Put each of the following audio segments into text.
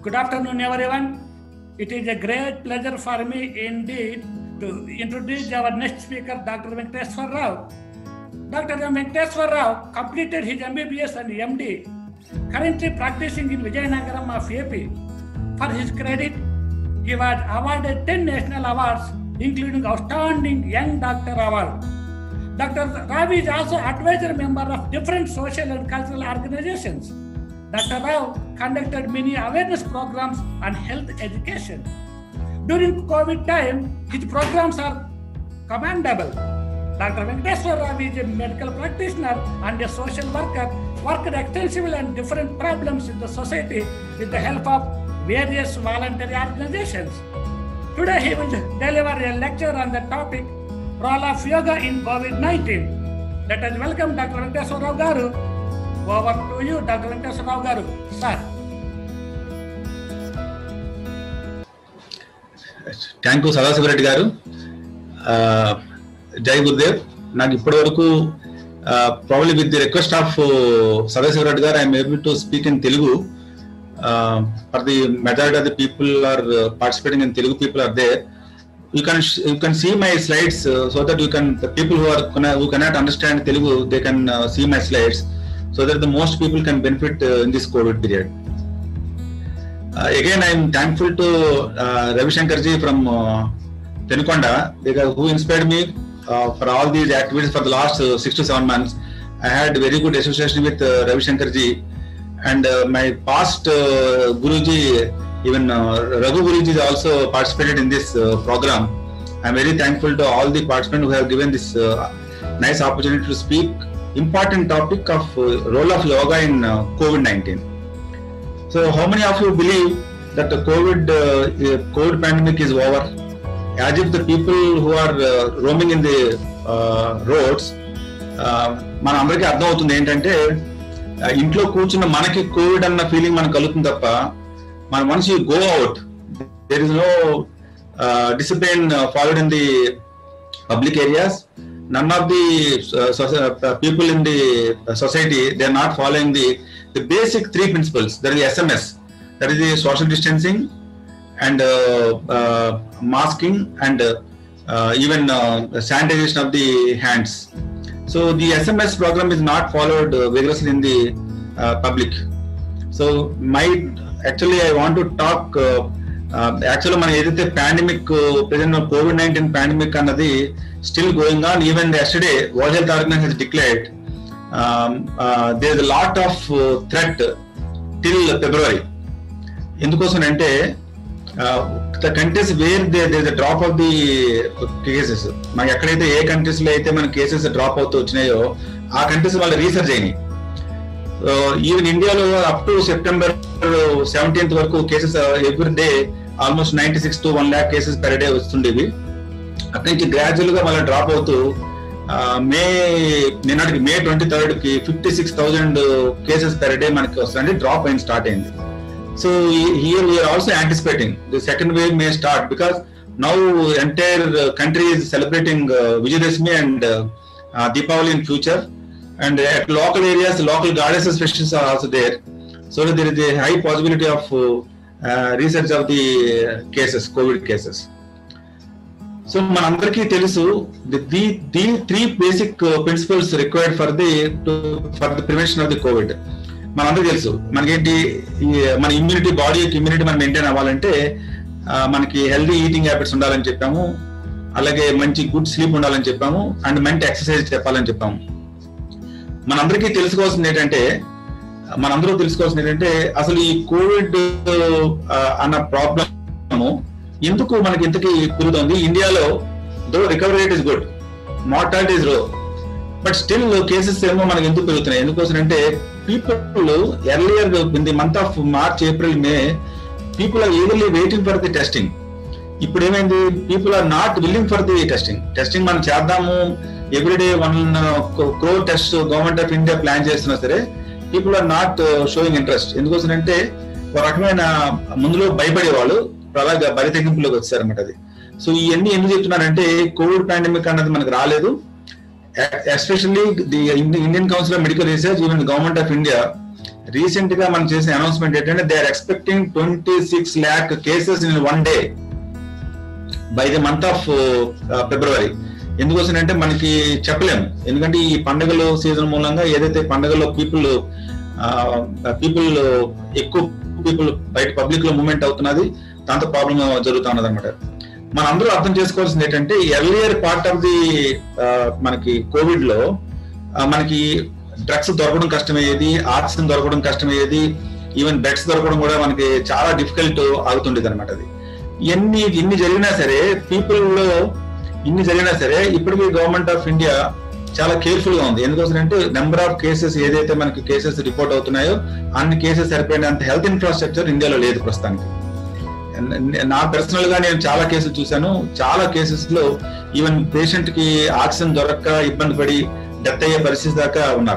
Good afternoon, everyone. It is a great pleasure for me indeed to introduce our next speaker, Dr. Venkateswar Rao. Dr. Venkateswar Rao completed his MBBS and MD, currently practicing in Vijayanagaram of AP. For his credit, he was awarded 10 national awards, including Outstanding Young Doctor Award. Dr. Rao is also advisor member of different social and cultural organizations. Dr. Rao conducted many awareness programs on health education. During COVID time, his programs are commendable. Dr. Venkateswar Rao is a medical practitioner and a social worker, worked extensively on different problems in the society with the help of various voluntary organizations. Today he will deliver a lecture on the topic role of yoga in COVID-19. Let us welcome Dr. Venkateswar Rao Garu. Over to you, Dr. Venkateswar Rao Garu. Sir. Thank you Sadasivareddy garu ఆ, జై గురుదేవ్ నాకు ఇప్పటి వరకు probably with the request of Sadasivareddy garu I'm able to speak in Telugu for the majority of the people are participating in Telugu people are there you can you can see my slides so that you can the people who are who cannot understand Telugu they can see my slides so that the most people can benefit in this COVID period Uh, again, I am thankful to uh, Ravi Shankar ji from uh, Tenukonda because who inspired me uh, for all these activities for the last uh, six to seven months. I had very good association with uh, Ravi Shankar ji and uh, my past uh, Guruji, even uh, Raghu Guruji also participated in this uh, program. I am very thankful to all the participants who have given this uh, nice opportunity to speak important topic of uh, role of yoga in uh, COVID-19. So, how many of you believe that the COVID uh, uh, COVID pandemic is over? As if the people who are uh, roaming in the uh, roads, uh, మన అందరికీ అర్థం అవుతుంది ఏంటంటే uh, ఇంట్లో కూర్చున్న మనకి Covid అన్న feeling మనకు కలుగుతుంది తప్ప మన once you go out there is no discipline followed in the public areas none of the uh, soci- uh, people in the uh, society they are not following the the basic three principles that is the sms that is the social distancing and uh, uh, masking and uh, uh, even uh, sanitization of the hands so the sms program is not followed uh, vigorously in the uh, public so my actually I want to talk actually మనం ఏదైతే pandemic present COVID nineteen pandemic అన్నది still going on even yesterday world health organization has declared there is lot of threat till February ఎందుకోసం అంటే the countries where they they drop of the cases మనకి ఎక్కడైతే ఏ countries లో అయితే మన cases drop అవుతూ వచ్చినాయో ఆ కంట్రీస్ వాళ్ళు రీసెర్చ్ అయినాయి ఈవెన్ ఇండియాలో అప్ టు సెప్టెంబర్ సెవెంటీన్త్ వరకు cases every day almost ninety six to one lakh cases per day వస్తుండేవి అక్కడి నుంచి గ్రాడ్యువల్ గా మళ్ళీ డ్రాప్ అవుతూ ఆ, మే నిన్నటికి మే ట్వంటీ థర్డ్ కి fifty six thousand cases per day మనకి వస్తుంది డ్రాప్ అయిన స్టార్ట్ అయింది so here we're also anticipating the second wave may start because now entire country is celebrating Vijayadashami and Deepavali in future and at local areas, local goddesses festivals are also there. So there is a high possibility of uh, uh, research of the cases, COVID cases. So మనందరికీ తెలుసు the the three basic principles required for the for the prevention of the COVID మనందరికీ తెలుసు మనకేంటి ఈ మన immunity body యొక్క immunity మనం maintain అవ్వాలంటే ఆ, మనకి హెల్దీ ఈటింగ్ హ్యాబిట్స్ ఉండాలని చెప్పాము అలాగే మంచి గుడ్ స్లీప్ ఉండాలని చెప్పాము అండ్ మంచి ఎక్సర్సైజ్ చెప్పాలని చెప్పాము మనందరికీ తెలుసుకోవాల్సింది ఏంటంటే మనందరూ తెలుసుకోవాల్సింది ఏంటంటే అసలు ఈ కోవిడ్ ఆ, అన్న ప్రాబ్లమ్ ఎందుకు మనకి ఇంతకీ పెరుగుతుంది ఇండియాలో though recovery rate is good mortality is low but still cases ఏమో మనకి ఎందుకు పెరుగుతున్నాయి ఎందుకోసం అంటే people earlier in the month of March April May people are eagerly waiting for the testing ఇప్పుడు ఏమైంది people are not willing for the testing testing మనం చేద్దాము everyday one crore test government of India plan చేస్తున్నా సరే people are not showing interest ఎందుకోసం అంటే ఒక రకమైన ముందులో భయపడేవాళ్ళు ఇప్పుడు అలాగా బరి తెగింపులోకి వచ్చారన్నమాట అది సో ఇవన్నీ ఎందుకు చెప్తున్నారంటే కోవిడ్ పాండమిక్ అన్నది మనకు రాలేదు especially the Indian council of medical research even government of India recent గా మనం చేసిన అనౌన్స్మెంట్ ఏంటంటే they are expecting twenty six lakh cases in one day by the month of February ఎందుకోసం అంటే మనకి చెప్పలేము ఎందుకంటే ఈ పండుగల సీజన్ మూలంగా ఏదైతే పండుగలో పీపుల్ పీపుల్ ఎక్కువ పీపుల్ బయట పబ్లిక్ లో మూవ్మెంట్ అవుతున్నది దాంతో ప్రాబ్లం జరుగుతా ఉన్నది అనమాట మనం అందరూ అర్థం చేసుకోవాల్సింది ఏంటంటే ఎర్లియర్ పార్ట్ ఆఫ్ ది మనకి కోవిడ్ లో ఆ, మనకి డ్రగ్స్ దొరకడం కష్టమయ్యేది ఆక్సిజన్ దొరకడం కష్టమయ్యేది ఈవెన్ బెడ్స్ దొరకడం కూడా మనకి చాలా డిఫికల్ట్ అవుతుండేది అనమాట అది ఎన్ని ఇన్ని జరిగినా సరే పీపుల్ లో ఇన్ని జరిగినా సరే ఇప్పటికీ గవర్నమెంట్ ఆఫ్ ఇండియా చాలా కేర్ఫుల్ గా ఉంది ఎందుకోసం అంటే నెంబర్ ఆఫ్ కేసెస్ ఏదైతే మనకి కేసెస్ రిపోర్ట్ అవుతున్నాయో అన్ని కేసెస్ సరిపోయినంత హెల్త్ ఇన్ఫ్రాస్ట్రక్చర్ ఇండియాలో లేదు ప్రస్తుతానికి నా పర్సనల్ గా నేను చాలా కేసులు చూశాను చాలా కేసెస్ లో ఈవెన్ పేషెంట్ కి ఆక్సిజన్ దొరక్క ఇబ్బంది పడి డెత్ అయ్యే పరిస్థితి దాకా ఉన్నారు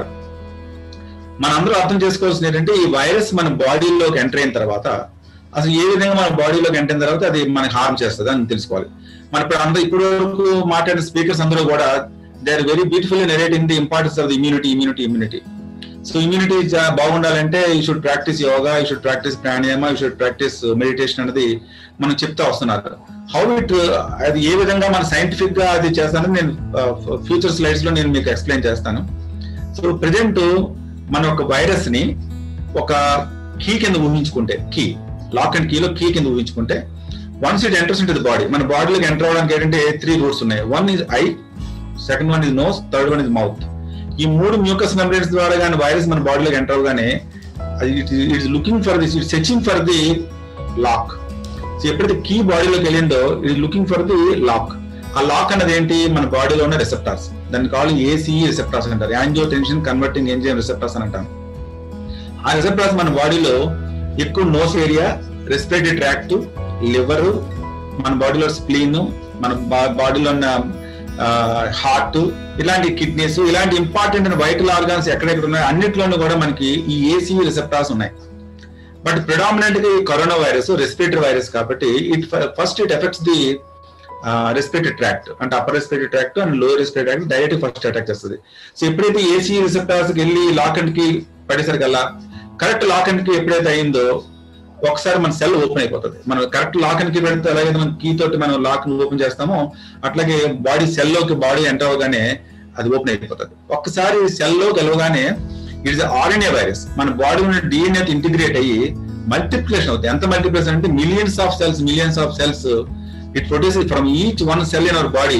మన అందరూ అర్థం చేసుకోవాల్సింది ఏంటంటే ఈ వైరస్ మన బాడీలోకి ఎంటర్ అయిన తర్వాత అసలు ఏ విధంగా మన బాడీలోకి ఎంటర్ అయిన తర్వాత అది మనకి హార్మ్ చేస్తుంది అని తెలుసుకోవాలి మన ఇప్పుడు అందరూ ఇప్పటి వరకు మాట్లాడిన స్పీకర్స్ అందరూ కూడా they are very beautiful narrating the importance of the immunity immunity immunity so immunity బాగుండాలంటే you should practice yoga you should practice pranayama you should practice meditation అనేది మనం చెప్తా వస్తున్నారు హౌ ఇట్ అది ఏ విధంగా మన సైంటిఫిక్ గా అది చేస్తానని నేను ఫ్యూచర్ స్లైడ్స్ లో నేను మీకు ఎక్స్ప్లెయిన్ చేస్తాను సో ప్రెసెంట్ మన ఒక వైరస్ ని ఒక కీ కింద ఊహించుకుంటే కీ లాక్ అండ్ కీలో కీ కింద ఊహించుకుంటే once it enters in the body మన బాడీలోకి ఎంటర్ అవడానికి ఏంటంటే త్రీ రూట్స్ ఉన్నాయి one is eye second one is nose third one is mouth ఈ మూడు మ్యూకస్ మెంబ్రెన్స్ ద్వారా కానీ వైరస్ మన బాడీలోకి ఎంటర్ అవగానే it it's looking for this it searching for the lock so ఎప్పుడైతే కీ బాడీలోకి వెళ్ళిందో it looking for the lock ఆ లాక్ అన్నది ఏంటి మన బాడీలో ఉన్న రిసెప్టార్స్ దాన్ని కావాలి ఏసీఈ రిసెప్టార్స్ అంటారు angiotensin converting enzyme receptors అని అంటాం ఆ రిసెప్టార్స్ మన బాడీలో ఎక్కువ nose area respiratory tract liver మన బాడీలో స్ప్లీన్ మన బాడీలో ఉన్న హార్ట్ ఇలాంటి కిడ్నీస్ ఇలాంటి ఇంపార్టెంట్ వైటల్ ఆర్గాన్స్ ఎక్కడెక్కడ ఉన్నాయో అన్నిట్లోనూ కూడా మనకి ఈ ఏసీ రిసెప్టార్స్ ఉన్నాయి బట్ ప్రిడామినెంట్ గా కరోనా వైరస్ రెస్పిరేటరీ వైరస్ కాబట్టి it first it affects the respiratory tract అంటే upper respiratory tract and lower respiratory tract direct first attack చేస్తుంది సో ఎప్పుడైతే ఏసీ రిసెప్టార్స్ కి వెళ్ళి లాక్ అండ్ కి పడేసరికల్లా కరెక్ట్ లాక్ అండ్ కి ఎప్పుడైతే అయిందో ఒకసారి మన సెల్ ఓపెన్ అయిపోతుంది మనం కరెక్ట్ లాక్ అండ్ కి పెడితే అలాగే మనం కీ తోటి మనం లాక్ ఓపెన్ చేస్తామో అట్లాగే బాడీ సెల్ లోకి బాడీ ఎంటర్ అవగానే అది ఓపెన్ అయిపోతుంది ఒక్కసారి సెల్ లోకి వెళ్ళగానే ఇట్ ఇస్ ఆర్ఎన్ఏ వైరస్ మన బాడీ ఉన్న డిఎన్ఏ ఇంటిగ్రేట్ అయ్యి మల్టిప్లికేషన్ అవుతాయి ఎంత మల్టిప్లికేషన్ అంటే millions of cells millions of cells it produce from each one cell in our body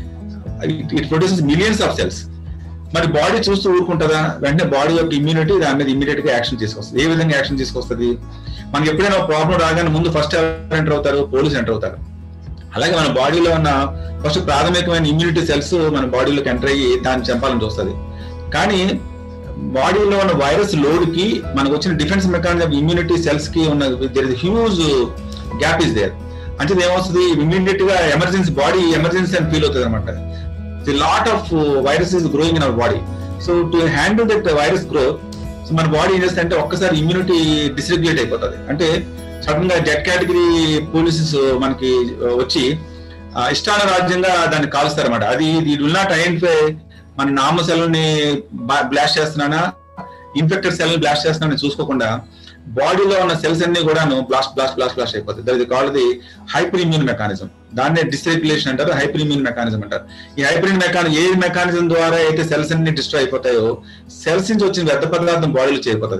it produces millions of cells మరి బాడీ చూస్తూ ఊరుకుంటుందా వెంటనే బాడీ యొక్క ఇమ్యూనిటీ దాని మీద ఇమీడియట్ గా యాక్షన్ తీసుకొస్తుంది ఏ విధంగా యాక్షన్ తీసుకొస్తుంది మనకి ఎప్పుడైనా ప్రాబ్లం రాగానే ముందు ఫస్ట్ ఎవరు ఎంటర్ అవుతారు పోలీస్ ఎంటర్ అవుతారు అలాగే మన బాడీలో ఉన్న ఫస్ట్ ప్రాథమికమైన ఇమ్యూనిటీ సెల్స్ మన బాడీలోకి ఎంటర్ అయ్యి దాన్ని చంపాలని చూస్తుంది కానీ బాడీలో ఉన్న వైరస్ లోడ్ కి మనకు వచ్చిన డిఫెన్స్ మెకానిజం ఇమ్యూనిటీ సెల్స్ కి ఉన్న there is huge gap is there అంటే ఏమవుతుంది ఇమీడియట్ గా ఎమర్జెన్సీ బాడీ ఎమర్జెన్సీ అని ఫీల్ అవుతుంది అనమాట the lot of virus is growing in our body so to handle that virus growth so మన body ఏం చేస్తే అంటే ఒక్కసారి ఇమ్యూనిటీ డిస్రెగ్యులేట్ అయిపోతుంది అంటే సడన్ గా జెడ్ కేటగిరీ పోలీసెస్ మనకి వచ్చి ఇష్టాన రాజ్యంగా దాన్ని కాలుస్తారన్నమాట అది ఇది విల్ నాట్ ఐడెంటిఫై మన నామ సెల్ని బ్లాస్ట్ చేస్తున్నానా ఇన్ఫెక్టెడ్ సెల్ బ్లాస్ట్ చేస్తున్నానని చూసుకోకుండా బాడీలో ఉన్న సెల్స్ అన్ని కూడాను బ్లాస్ట్ బ్లాస్ట్ బ్లాస్ట్ బ్లాస్ట్ అయిపోతాయి దట్ ఇది called the hyper immune mechanism దాన్నే డిస్రెగ్యులేషన్ అంటారు హైపర్ ఇమ్యూన్ మెకానిజం అంటారు ఈ హైపర్ ఇమ్యూన్ మెకానిజం ఏ మెకానిజం ద్వారా అయితే సెల్స్ అన్ని డిస్ట్రాయ్ అయిపోతాయో సెల్స్ నుంచి వచ్చిన వ్యర్థ పదార్థం బాడీలో చేరిపోతుంది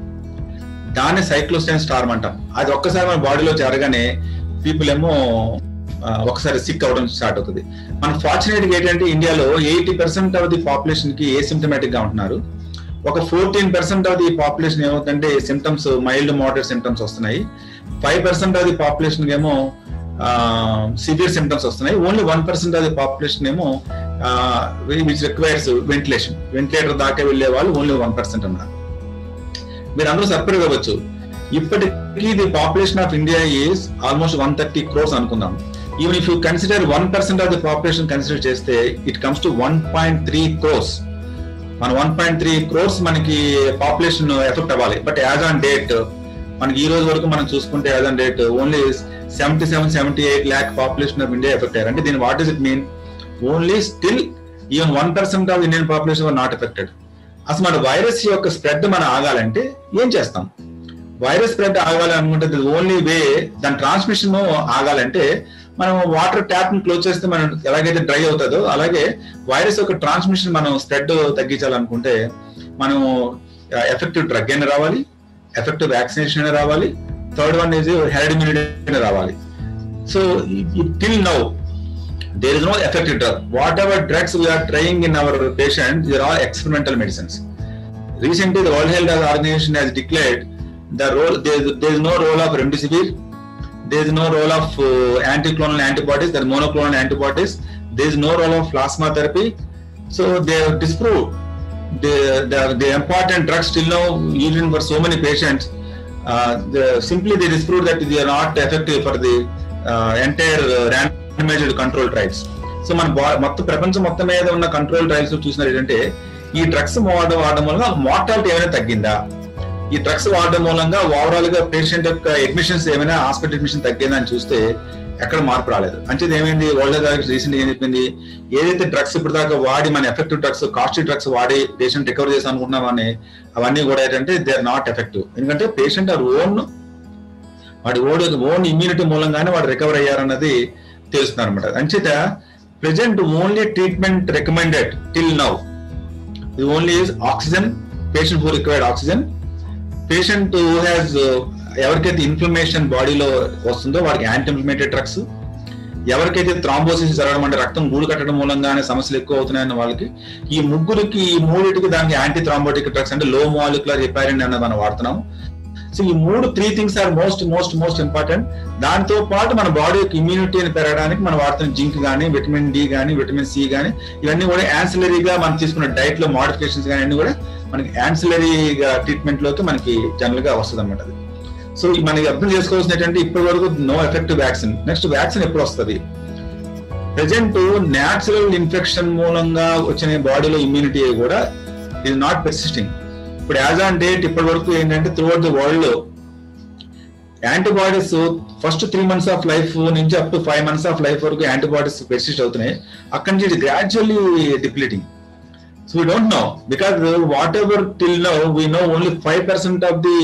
దాన్ని సైక్లోస్టైన్ స్టార్మ్ అంటాం అది ఒక్కసారి మన బాడీలో జరగానే పీపుల్ ఏమో ఒకసారి సిక్ అవడం స్టార్ట్ అవుతుంది మన ఫార్చునేట్ ఏంటంటే ఇండియాలో eighty percent of the population కి ఏ సిమ్టమేటిక్ గా ఉంటున్నారు ఒక fourteen percent of the population ఏమవుతుందంటే సిమ్టమ్స్ మైల్డ్ మోడరేట్ సిమ్టమ్స్ వస్తున్నాయి five percent of the population ఏమో సివియర్ సిమ్టమ్స్ వస్తున్నాయి only one percent of the population ఏమో విచ్ రిక్వైర్స్ వెంటిలేషన్ వెంటిలేటర్ దాకా వెళ్లే వాళ్ళు ఓన్లీ వన్ పర్సెంట్ అన్నారు మీరు అందరూ సర్ప్రైజ్ అవ్వచ్చు ఇప్పటికీ the population of India is almost one thirty crores అనుకుందాం even if you consider one percent of the population consider చేస్తే it comes to one point three crores మన వన్ పాయింట్ త్రీ క్రోర్స్ మనకి population affect అవ్వాలి బట్ యాజ్ ఆన్ డేట్ మనకి ఈ రోజు వరకు మనం చూసుకుంటే as on date only seventy seven seventy eight lakh population of India affect అయ్యారు అంటే దీని what is it mean only still even one percent of Indian population not affected అసలు మన వైరస్ యొక్క స్ప్రెడ్ మనం ఆగాలంటే ఏం చేస్తాం వైరస్ స్ప్రెడ్ ఆగాలి అనుకుంటే ఓన్లీ వే దాని ట్రాన్స్మిషన్ ఆగాలంటే మనం వాటర్ ట్యాప్ ని క్లోజ్ చేస్తే మనం ఎలాగైతే డ్రై అవుతుందో అలాగే వైరస్ యొక్క ట్రాన్స్మిషన్ మనం స్ప్రెడ్ తగ్గించాలనుకుంటే మనం ఎఫెక్టివ్ డ్రగ్ అయినా రావాలి ఎఫెక్టివ్ వ్యాక్సినేషన్ అయినా రావాలి third one is herd immunity అయినా రావాలి so till now there is no effective drug. Whatever drugs we are trying in our patients, they are all experimental medicines. Recently, the World Health Organization has declared the role. There is, there is no role of remdesivir. There is no role of uh, anticlonal antibodies. There are monoclonal antibodies. There is no role of plasma therapy. So they have disproved the, the, the important drugs still now used for so many patients. Uh, the, simply they disproved that they are not effective for the uh, entire uh, randomized control trials. So మన బా- మొత్తం ప్రపంచం మొత్తం మీద ఉన్న control trials చూసినారు ఏంటంటే ఈ డ్రగ్స్ వాడడం వాడడం మూలంగా మార్టాలిటీ ఏమైనా తగ్గిందా ఈ డ్రగ్స్ వాడడం మూలంగా ఓవరాల్ గా పేషెంట్ యొక్క అడ్మిషన్స్ ఏమైనా హాస్పిటల్ అడ్మిషన్ తగ్గిందా అని చూస్తే ఎక్కడ మార్పు రాలేదు అంచేది ఏమైంది వరల్డ్ రీసెంట్ ఏం చెప్పింది ఏదైతే డ్రగ్స్ ఇప్పుడు దాకా వాడి మన ఎఫెక్టివ్ డ్రగ్స్ కాస్ట్లీ డ్రగ్స్ వాడి పేషెంట్ రికవర్ చేసి అనుకుంటున్నామని అవన్నీ కూడా ఏంటంటే దే ఆర్ నాట్ ఎఫెక్టివ్ ఎందుకంటే పేషెంట్ ఆర్ ఓన్ వాడి ఓడి ఓన్ ఇమ్యూనిటీ మూలంగానే వాడు రికవర్ అయ్యారన్నది తెలుస్తుంది అనమాట అంచేత present only treatment recommended till now ఇది only is oxygen patient who required oxygen patient who has ఎవరికైతే ఇన్ఫ్లమేషన్ బాడీలో వస్తుందో వాడికి యాంటీ ఇన్ఫ్లమేటరీ డ్రగ్స్ ఎవరికైతే థ్రాంబోసిస్ జరగడం అంటే రక్తం గూడు కట్టడం మూలంగానే సమస్యలు ఎక్కువ అవుతున్నాయన్న వాళ్ళకి ఈ ముగ్గురికి ఈ మూడింటికి దానికి యాంటీ థ్రాంబోటిక్ డ్రగ్స్ అంటే లో మాలిక్యులర్ హెపారిన్ అన్నది మనం వాడుతున్నాం సో ఈ మూడు three things are most most most important దాంతో పాటు మన బాడీ యొక్క ఇమ్యూనిటీని పెరగడానికి మనం వాడుతున్న జింక్ కానీ విటమిన్ డి కానీ విటమిన్ సి కానీ ఇవన్నీ కూడా యాన్సిలరీగా మనం తీసుకున్న డైట్ లో మోడిఫికేషన్స్ కానీ అన్ని కూడా మనకి యాన్సిలరీగా ట్రీట్మెంట్ లోకి మనకి జనరల్ గా వస్తుంది అనమాట అది సో మనకి అర్థం చేసుకోవాల్సిన ఏంటంటే ఇప్పటి వరకు no effective vaccine next vaccine ఎప్పుడు వస్తుంది ప్రజెంట్ న్యాచురల్ ఇన్ఫెక్షన్ మూలంగా వచ్చిన బాడీలో ఇమ్యూనిటీ కూడా ఇది నాట్ పెర్సిస్టింగ్ ఇప్పుడు యాజ్ ఆన్ డేట్ ఇప్పటి వరకు ఏంటంటే త్రూఅవుట్ ది వరల్డ్ లో antibodies first three months of life నుంచి up to five months of life వరకు యాంటీబాడీస్ పెర్సిస్ట్ అవుతున్నాయి అక్కడి నుంచి ఇది gradually depleting so we don't know because whatever till now we know only five percent of the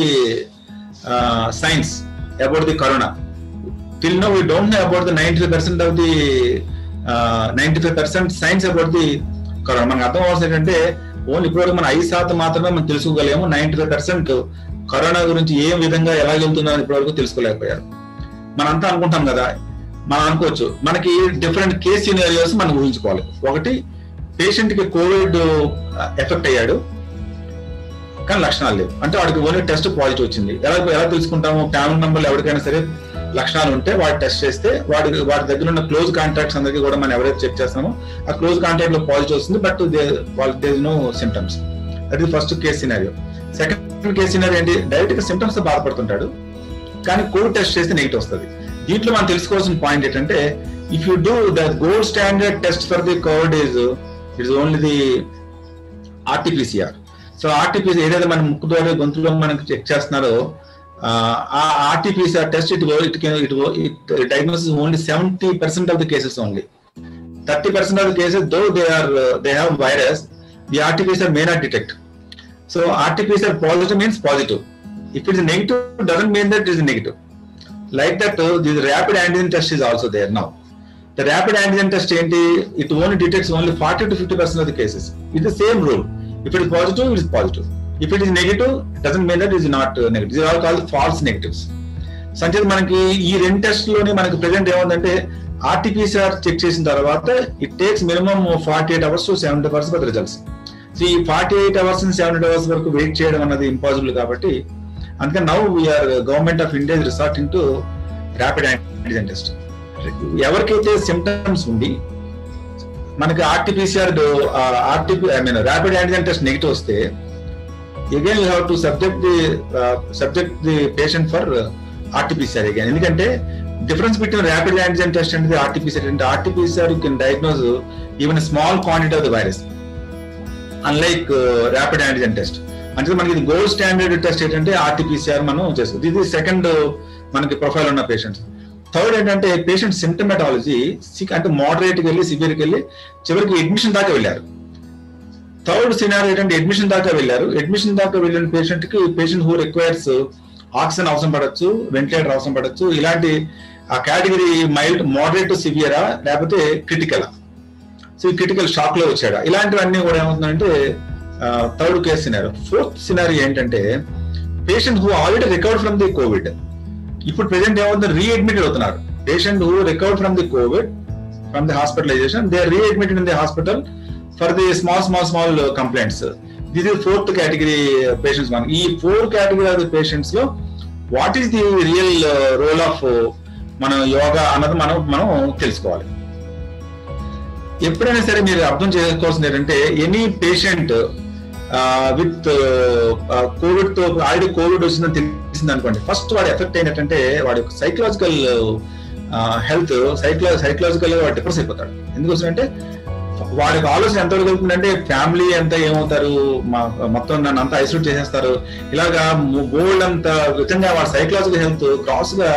science about the corona till now we don't know about the ninety five percent of the ninety five percent science about the corona మనకు అర్థం అవ్వాల్సింది ఏంటంటే only ఇప్పటివరకు మన ఐదు శాతం మాత్రమే మనం తెలుసుకోగలేము నైన్టీ ఫైవ్ పర్సెంట్ కరోనా గురించి ఏ విధంగా ఎలా వెళ్తుందని ఇప్పటివరకు తెలుసుకోలేకపోయారు మనంతా అనుకుంటాం కదా మనం అనుకోవచ్చు మనకి డిఫరెంట్ కేస్ సినారియోస్ మనం ఊహించుకోవాలి ఒకటి పేషెంట్ కి కోవిడ్ ఎఫెక్ట్ అయ్యాడు కానీ లక్షణాలు లేవు అంటే వాడికి ఓన్లీ టెస్ట్ పాజిటివ్ వచ్చింది ఎలా ఎలా తెలుసుకుంటాము ఫ్యామిలీ మెంబర్లు ఎవరికైనా సరే లక్షణాలు ఉంటే వాడు టెస్ట్ చేస్తే వాడి వాడి దగ్గర ఉన్న క్లోజ్ కాంటాక్ట్స్ అందరికీ కూడా మనం ఎవరైతే చెక్ చేస్తామో ఆ క్లోజ్ కాంటాక్ట్ లో పాజిటివ్ వస్తుంది బట్ వాళ్ళకి దేర్ నో సిమ్టమ్స్ అది first case scenario second case scenario ఏంటి డైరెక్ట్ గా సిమ్టమ్స్ తో బాధపడుతుంటాడు కానీ కోవిడ్ టెస్ట్ చేస్తే నెగిటివ్ వస్తుంది దీంట్లో మనం తెలుసుకోవాల్సిన పాయింట్ ఏంటంటే if you do the gold standard test for the COVID is it's only the RTPCR so RTPC ఏదైతే మన ముక్కు ద్వారా గొంతులో మనకి చెక్ చేస్తున్నారో ఆ RTPCR test it it it it diagnosis only seventy percent of the cases only thirty percent of the cases though they are they have virus the RTPCR may not detect so RTPCR positive means positive if it is negative doesn't mean that is negative like that this rapid antigen test is also there now the rapid antigen test ఏంటి it only detects only forty to fifty percent of the cases it the same rule if it is positive it is positive if it is negative doesn't mean that is not negative all call false negatives సంచేత మనకి ఈ రెండు test లోనే మనకి present ఏముందంటే RTPCR check చేసిన తర్వాత it takes minimum forty eight hours to seventy hours for results so ఈ forty eight hours seventy hours వరకు వెయిట్ చేయడం అన్నది ఇంపాసిబుల్ కాబట్టి అందుకని now we're government of India resorting to rapid antigen test ఎవరికైతే symptoms ఉండి మనకి RTPCR RTP I mean rapid antigen test negative వస్తే again you have to subject the subject the patient for RTPCR again ఎందుకంటే difference between rapid antigen test అంటే RTPCR అంటే RTPCR you can diagnose even small quantity of the virus unlike rapid antigen test అంటే మనకి ఇది gold standard test ఏంటంటే RTPCR మనం చేసుకోవచ్చు ఇది సెకండ్ మనకి ప్రొఫైల్ ఉన్న పేషెంట్స్ థర్డ్ ఏంటంటే పేషెంట్ సిమ్టమెటాలజీ అంటే మోడరేట్కి వెళ్ళి సివియర్కి వెళ్ళి చివరికి అడ్మిషన్ దాకా వెళ్ళారు థర్డ్ సినారీ ఏంటంటే అడ్మిషన్ దాకా వెళ్ళారు అడ్మిషన్ దాకా వెళ్ళిన పేషెంట్ కి పేషెంట్ హూ రిక్వైర్స్ ఆక్సిజన్ అవసరం పడచ్చు వెంటిలేటర్ అవసరం పడచ్చు ఇలాంటి ఆ కేటగిరీ మైల్డ్ మోడరేట్ టు సివియరా లేకపోతే క్రిటికల్ సో ఈ క్రిటికల్ షాక్ లో వచ్చాడు ఇలాంటివన్నీ కూడా ఏమవుతుందంటే third case scenario fourth scenario ఏంటంటే patient who already recovered from the COVID ఇప్పుడు ప్రెసెంట్ ఏమవుతుంది రీఅడ్మిటెడ్ అవుతున్నారు patient who recovered from the COVID from the hospitalisation they readmitted in the hospital for the small small small complaints this is fourth category patients మనం ఈ four category of the patients లో what is the real role of మన యోగా అన్నది మనం మనం తెలుసుకోవాలి ఎప్పుడైనా సరే మీరు అర్థం చేసుకోవాల్సింది ఏంటంటే ఎనీ పేషెంట్ విత్ కోవిడ్ తో ఆల్రెడీ కోవిడ్ వచ్చిందని తెలిసింది అనుకోండి ఫస్ట్ వాడు ఎఫెక్ట్ అయినట్టంటే వాడి సైకలాజికల్ హెల్త్ సైకలా సైకలాజికల్ వాడు డిప్రెస్ అయిపోతాడు ఎందుకోసం అంటే వాడికి ఆలోచన ఎంతవరకు వెళ్తుందంటే ఫ్యామిలీ అంతా ఏమవుతారు మొత్తం నన్ను అంతా ఐసోలేట్ చేసేస్తారు ఇలాగా గోల్డ్ అంత విధంగా వాడి సైకలాజికల్ హెల్త్ క్రాస్ గా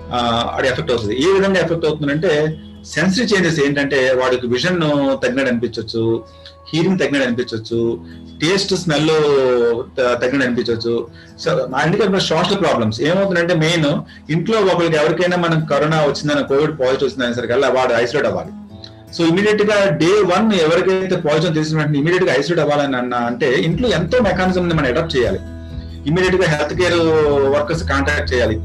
అది ఎఫెక్ట్ అవుతుంది ఏ విధంగా ఎఫెక్ట్ అవుతుందంటే సెన్సరీ చేంజెస్ ఏంటంటే వాడికి విజన్ తగ్గినట్టు అనిపించవచ్చు హీరింగ్ తగ్గినట్టు అనిపించవచ్చు టేస్ట్ స్మెల్ తగ్గినట్టు అనిపించవచ్చు సో అందుకే సోషల్ ప్రాబ్లమ్స్ ఏమవుతుందంటే మెయిన్ ఇంట్లో ఒకరికి ఎవరికైనా మనం కరోనా వచ్చిందని కోవిడ్ పాజిటివ్ వచ్చిందని సరికల్లా వాడు ఐసోలేట్ అవ్వాలి సో ఇమీడియట్ గా డే వన్ ఎవరికైతే పాజిటివ్ తెలిసిన వెంటనే ఇమీడియట్ గా ఐసోలేట్ అవ్వాలని అన్న అంటే ఇంట్లో ఎంతో మెకానిజం మనం అడాప్ట్ చేయాలి ఇమీడియట్ గా హెల్త్ కేర్ వర్కర్స్ కాంటాక్ట్ చేయాలి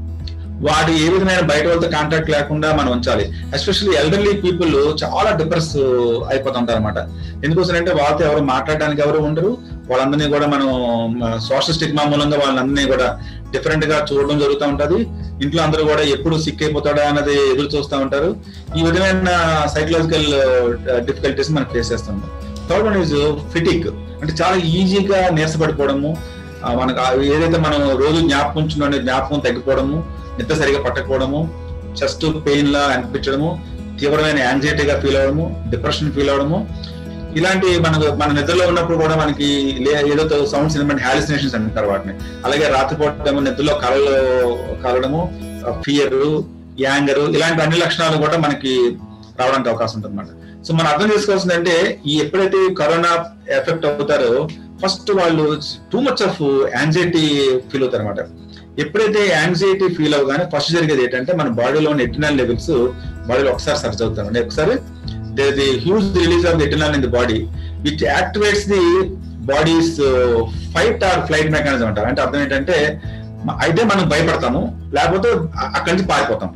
వాడు ఏ విధమైన బయట వాళ్ళతో కాంటాక్ట్ లేకుండా మనం ఉంచాలి ఎస్పెషల్లీ ఎల్డర్లీ పీపుల్ చాలా డిప్రెస్ అయిపోతుంటారు అనమాట ఎందుకోసం అంటే వాళ్ళతో ఎవరు మాట్లాడడానికి ఎవరు ఉండరు వాళ్ళందరినీ కూడా మనం సోషల్ స్టిగ్మా మూలంగా వాళ్ళందరినీ కూడా డిఫరెంట్ గా చూడడం జరుగుతూ ఉంటది ఇంట్లో అందరూ కూడా ఎప్పుడు సిక్ అయిపోతాడా అన్నది ఎదురు చూస్తూ ఉంటారు ఈ విధమైన సైకలాజికల్ డిఫికల్టీస్ మనం ఫేస్ చేస్తాం థర్డ్ వన్ ఈజ్ ఫిటిక్ అంటే చాలా ఈజీగా నీరసపడిపోవడము మనకు ఏదైతే మనం రోజు జ్ఞాపకం ఉంచుకున్న జ్ఞాపకం తగ్గిపోవడము నిద్ర సరిగా పట్టకపోవడము చెస్ట్ పెయిన్ లా అనిపించడము తీవ్రమైన యాంగ్జైటీగా ఫీల్ అవడము డిప్రెషన్ ఫీల్ అవడము ఇలాంటి మనకు మన నిద్రలో ఉన్నప్పుడు కూడా మనకి ఏదో సౌండ్స్ వినబడి హాలిసినేషన్స్ అంటారు వాటిని అలాగే రాత్రిపూట ఏమో నిద్రలో కళలు కలడము ఫియర్ యాంగర్ ఇలాంటి అన్ని లక్షణాలు కూడా మనకి రావడానికి అవకాశం ఉంటుంది అనమాట సో మనం అర్థం చేసుకోవాల్సింది అంటే ఈ ఎప్పుడైతే కరోనా ఎఫెక్ట్ అవుతారో ఫస్ట్ వాళ్ళు too much of anxiety feel అవుతారు అనమాట ఎప్పుడైతే యాంగ్జైటీ ఫీల్ అవగానే ఫస్ట్ జరిగేది ఏంటంటే మన బాడీలో ఉన్న ఎటినాల్ లెవెల్స్ బాడీలో ఒకసారి సర్చ్ అవుతామండి ఒకసారి there the huge release of the adrenaline in the body which activates the body's fight or flight mechanism అంటారు అంటే అర్థం ఏంటంటే అయితే మనం భయపడతాము లేకపోతే అక్కడి నుంచి పారిపోతాం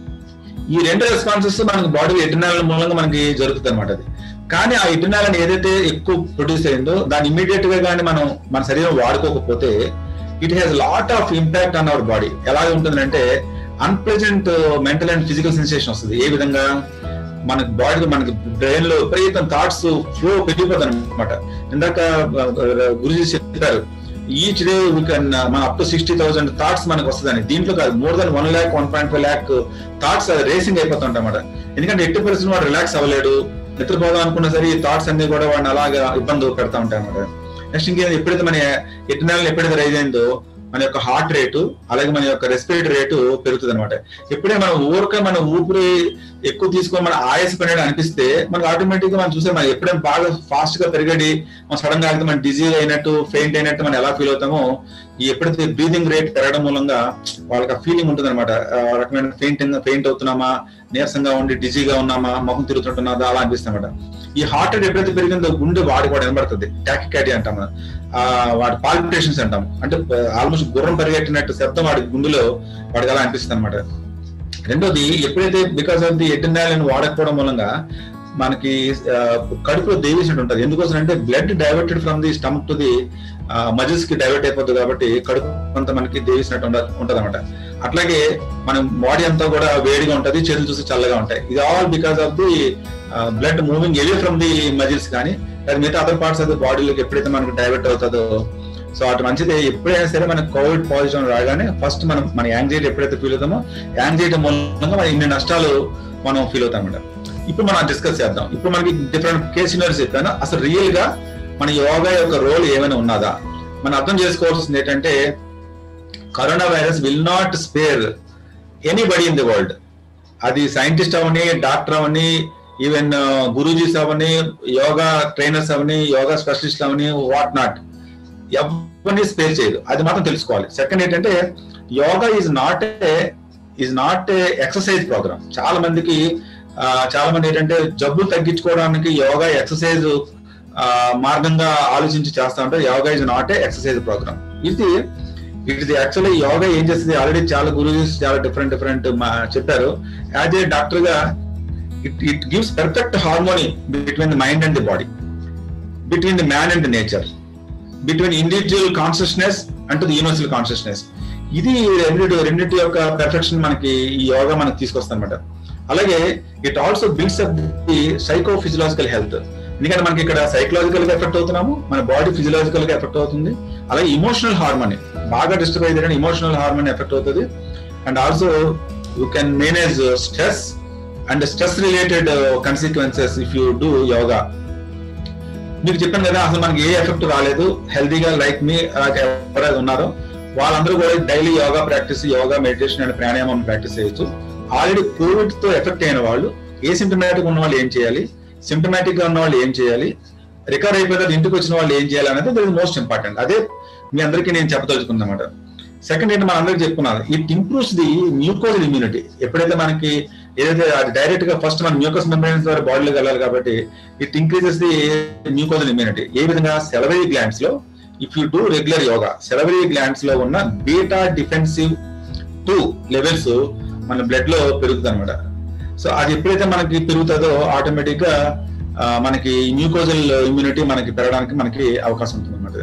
ఈ రెండు రెస్పాన్సెస్ మనకి బాడీ ఎటినాల్ మూలంగా మనకి జరుగుతుంది అనమాట అది కానీ ఆ ఎటినాల్ అని ఏదైతే ఎక్కువ ప్రొడ్యూస్ అయిందో దాన్ని ఇమీడియట్ గా కానీ మనం మన శరీరం వాడుకోకపోతే it has lot of impact on our body ఎలా ఉంటుందంటే unpleasant mental and physical sensation వస్తుంది ఏ విధంగా మనకి బాడీ మనకి బ్రెయిన్ లో విపరీతం థాట్స్ ఫ్లో పెరిగిపోతాయి అనమాట ఇందాక గురుజీ చెప్పారు ఈచ్ డే వీ కెన్ మన up to sixty thousand thoughts మనకు వస్తుందని దీంట్లో కాదు more than one lakh one point five lakh thoughts racing అయిపోతుంటాయి అనమాట ఎందుకంటే ఎట్టి పరిస్థితులు వాడు రిలాక్స్ అవ్వలేడు నిద్రపోదాం అనుకున్నా సరే ఈ థాట్స్ అన్ని కూడా వాడిని అలాగా ఇబ్బంది పెడతా ఉంటాయి అనమాట నెక్స్ట్ ఇంకేం ఎప్పుడైతే మన ఎటనాల్ ఎప్పుడైతే రైజ్ అయిందో మన యొక్క హార్ట్ రేటు అలాగే మన యొక్క రెస్పిరేటరీ రేటు పెరుగుతుంది అనమాట ఎప్పుడే మనం ఊరిక మన ఊపిరి ఎక్కువ తీసుకొని మన ఆయాస పని అనిపిస్తే మనకు ఆటోమేటిక్ గా మనం చూసే మనం ఎప్పుడైనా బాగా ఫాస్ట్ గా పెరిగడి మనం సడన్ గా ఆగితే మనం డిజీ అయినట్టు ఫెయింట్ అయినట్టు మనం ఎలా ఫీల్ అవుతామో ఈ ఎప్పుడైతే బ్రీదింగ్ రేట్ పెరగడం మూలంగా వాళ్ళకి ఆ ఫీలింగ్ ఉంటుంది అనమాట రకమైన ఫెయింటింగ్ ఫెయింట్ అవుతున్నామా నీరసంగా ఉండి డిజీగా ఉన్నామా మొహం తిరుగుతుంటున్నదా అలా అనిపిస్తుంది అనమాట ఈ హార్ట్ రేట్ ఎప్పుడైతే పెరిగిందో గుండె వాడి కూడా వినబడుతుంది టాకికాటి అంటాం ఆ వాడి పాల్పిటేషన్స్ అంటాం అంటే ఆల్మోస్ట్ గుర్రం పరిగెట్టినట్టు శబ్దం వాడి గుండెలో వాడికి అలా అనిపిస్తుంది అనమాట రెండోది ఎప్పుడైతే బికాస్ ఆఫ్ ది ఎటెనాలిన్ వాడకపోవడం మూలంగా మనకి కడుపులో దేవేసినట్టు ఉంటుంది ఎందుకోసం అంటే blood diverted from the stomach to the muscles కి డైవర్ట్ అయిపోతుంది కాబట్టి కడుపు అంతా మనకి దేవేసినట్టు ఉంటది అనమాట అట్లాగే మన బాడీ అంతా కూడా వేడిగా ఉంటది చేతులు చూసి చల్లగా ఉంటాయి ఇది all because of the blood moving away from the muscles కానీ అది మిగతా అదర్ పార్ట్స్ ఆఫ్ ది బాడీలోకి ఎప్పుడైతే మనకు డైవర్ట్ అవుతుందో సో అటు మంచిది ఎప్పుడైనా సరే మనకు కోవిడ్ పాజిటివ్ రాగానే ఫస్ట్ మనం మన యాంగ్జైటీ ఎప్పుడైతే ఫీల్ అవుతామో యాంగ్జైటీ మూలంగా మన ఇన్ని నష్టాలు మనం ఫీల్ అవుతాం అనమాట ఇప్పుడు మనం డిస్కస్ చేద్దాం ఇప్పుడు మనకి డిఫరెంట్ కేస్ సినరీస్ చెప్పాను అసలు రియల్ గా మన యోగా యొక్క రోల్ ఏమైనా ఉన్నదా మనం అర్థం చేసుకోవాల్సింది ఏంటంటే corona virus will not spare anybody in the world అది సైంటిస్ట్ అవని డాక్టర్ అవని ఈవెన్ గురూజీస్ అవని యోగా ట్రైనర్స్ అవని యోగా స్పెషలిస్ట్ అవని వాట్ నాట్ ఎవరిని స్పేర్ చేయదు అది మాత్రం తెలుసుకోవాలి సెకండ్ ఏంటంటే yoga is not a is not a exercise programme చాలా మందికి ఆ, చాలా మంది ఏంటంటే జబ్బులు తగ్గించుకోవడానికి యోగా ఎక్సర్సైజ్ మార్గంగా ఆలోచించి చేస్తా ఉంటారు yoga is not a exercise programme ఇది ఇట్ ఇది యాక్చువల్లీ యోగా ఏం చేస్తుంది ఆల్రెడీ చాలా గురువుస్ చాలా డిఫరెంట్ డిఫరెంట్ చెప్పారు యాజ్ ఏ డాక్టర్ గా it it gives perfect harmony between the mind and the body between the man and the nature between individual consciousness and the universal consciousness ఇది రెండింటి రెండింటి యొక్క పెర్ఫెక్షన్ మనకి ఈ యోగా మనకి తీసుకొస్తుంది అనమాట అలాగే it also builds up the psycho physiological health ఎందుకంటే మనకి ఇక్కడ సైకలాజికల్ గా ఎఫెక్ట్ అవుతున్నాము మన బాడీ ఫిజియలాజికల్ గా ఎఫెక్ట్ అవుతుంది అలాగే ఇమోషనల్ హార్మోనీ బాగా డిస్టర్బ్ అయితే ఇమోషనల్ హార్మోనీ ఎఫెక్ట్ అవుతుంది and also you can manage stress and stress related consequences if you do yoga మీకు చెప్పాను కదా అసలు మనకి ఏ ఎఫెక్ట్ రాలేదు హెల్తీగా లైక్ మీ ఎవరైతే ఉన్నారో వాళ్ళందరూ కూడా daily yoga practice yoga meditation and pranayama practice చేయొచ్చు ఆల్రెడీ కోవిడ్ తో ఎఫెక్ట్ అయిన వాళ్ళు ఏ సిమ్టమాటిక్ ఉన్న వాళ్ళు ఏం చేయాలి సిమ్టమాటిక్ గా ఉన్న వాళ్ళు ఏం చేయాలి రికవర్ అయిపోయిన తర్వాత ఇంటికి వచ్చిన వాళ్ళు ఏం చేయాలి అనేది దట్ మోస్ట్ ఇంపార్టెంట్ అదే మీ అందరికీ నేను చెప్పదలుచుకున్నమాట సెకండ్ ఏంటి మన అందరికి చెప్పుకున్నాను it improves the mucosal immunity ఎప్పుడైతే మనకి ఏదైతే అది డైరెక్ట్ గా ఫస్ట్ మన మ్యూకస్ మెంబ్రెన్స్ ద్వారా బాడీలోకి వెళ్ళాలి కాబట్టి it increases the mucosal immunity ఏ విధంగా సెలవరీ గ్లాండ్స్ లో if you do regular yoga salivary glands లో ఉన్న బీటా డిఫెన్సివ్ టూ లెవెల్స్ మన బ్లడ్ లో పెరుగుతుంది అనమాట సో అది ఎప్పుడైతే మనకి పెరుగుతుందో ఆటోమేటిక్ గా ఆ, మనకి మ్యూకోజల్ ఇమ్యూనిటీ మనకి పెరగడానికి మనకి అవకాశం ఉంటుంది అనమాట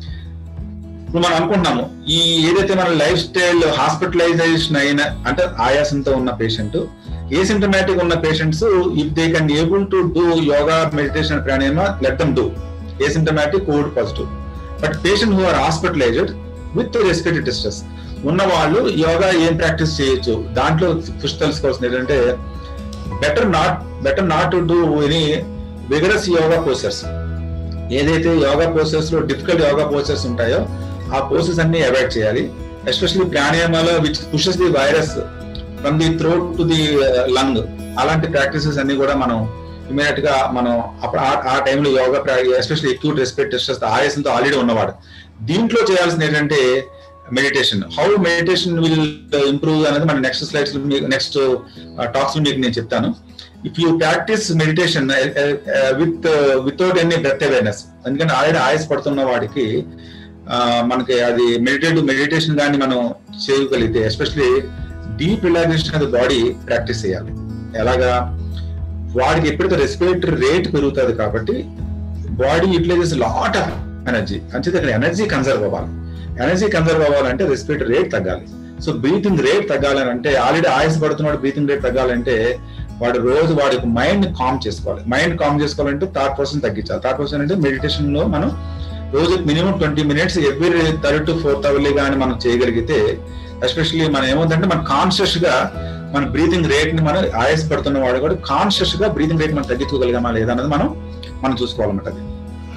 ఇప్పుడు మనం అనుకుంటున్నాము ఈ ఏదైతే మన లైఫ్ స్టైల్ హాస్పిటలైజేషన్ అయిన అంటే ఆయాసంతో ఉన్న పేషెంట్ ఏసిమ్టమాటిక్ ఉన్న patients if they can able to do yoga meditation pranayama let them do asymptomatic COVID positive but patient who are hospitalised with respiratory distress ఉన్న వాళ్ళు యోగా ఏం ప్రాక్టీస్ చేయొచ్చు దాంట్లో ఫస్ట్ తెలుసుకోవాల్సింది ఏంటంటే better not better not to do any vigorous yoga poses ఏదైతే yoga poses లో difficult yoga poses ఉంటాయో ఆ పోసెస్ అన్ని అవాయిడ్ చేయాలి ఎస్పెషల్లీ ప్రాణాయామాలో which pushes the virus from the throat to the lung అలాంటి ప్రాక్టీసెస్ అన్ని కూడా మనం ఇమీడియట్ గా మనం అప్పుడు ఆ- ఆ టైంలో yoga especially acute respiratory distress ఆయాసంతో ఆల్రెడీ ఉన్నవాడు దీంట్లో చేయాల్సింది ఏంటంటే meditation how meditation will improve అనేది మన నెక్స్ట్ స్లైడ్స్ నెక్స్ట్ టాక్స్ మీకు నేను చెప్తాను if you practice meditation with without any breath awareness ఎందుకంటే ఆల్రెడీ ఆయాస పడుతున్న వాడికి ఆ, మనకి అది మెడిటేటివ్ మెడిటేషన్ కానీ మనం చేయగలిగితే especially deep relaxation of body practice చేయాలి ఎలాగా వాడికి ఎప్పుడైతే రెస్పిరేటరీ రేట్ పెరుగుతుంది కాబట్టి body utilises lot of energy అంచేది అక్కడ ఎనర్జీ కన్సర్వ్ అవ్వాలి ఎనర్జీ కన్సర్వ్ అవ్వాలంటే రెస్పిరేటరీ రేట్ తగ్గాలి సో బ్రీతింగ్ రేట్ తగ్గాలని అంటే ఆల్రెడీ ఆయుస్ పడుతున్నాడు బ్రీతింగ్ రేట్ తగ్గాలంటే వాడు రోజు వాడి మైండ్ కామ్ చేసుకోవాలి మైండ్ కామ్ చేసుకోవాలంటే థాట్ పర్సన్ తగ్గించాలి థాట్ పర్సన్ అంటే మెడిటేషన్ లో మనం రోజు minimum twenty minutes every third to fourth hourly కానీ మనం చేయగలిగితే ఎస్పెషల్లీ మనం ఏమవుతుందంటే మనం కాన్షియస్ గా మన బ్రీతింగ్ రేట్ ని మనం ఆయాస పడుతున్న వాడు కూడా కాన్షియస్ గా బ్రీతింగ్ రేట్ మనం తగ్గించుకోగలిగామా లేదా అనేది మనం మనం చూసుకోవాలన్నమాట అది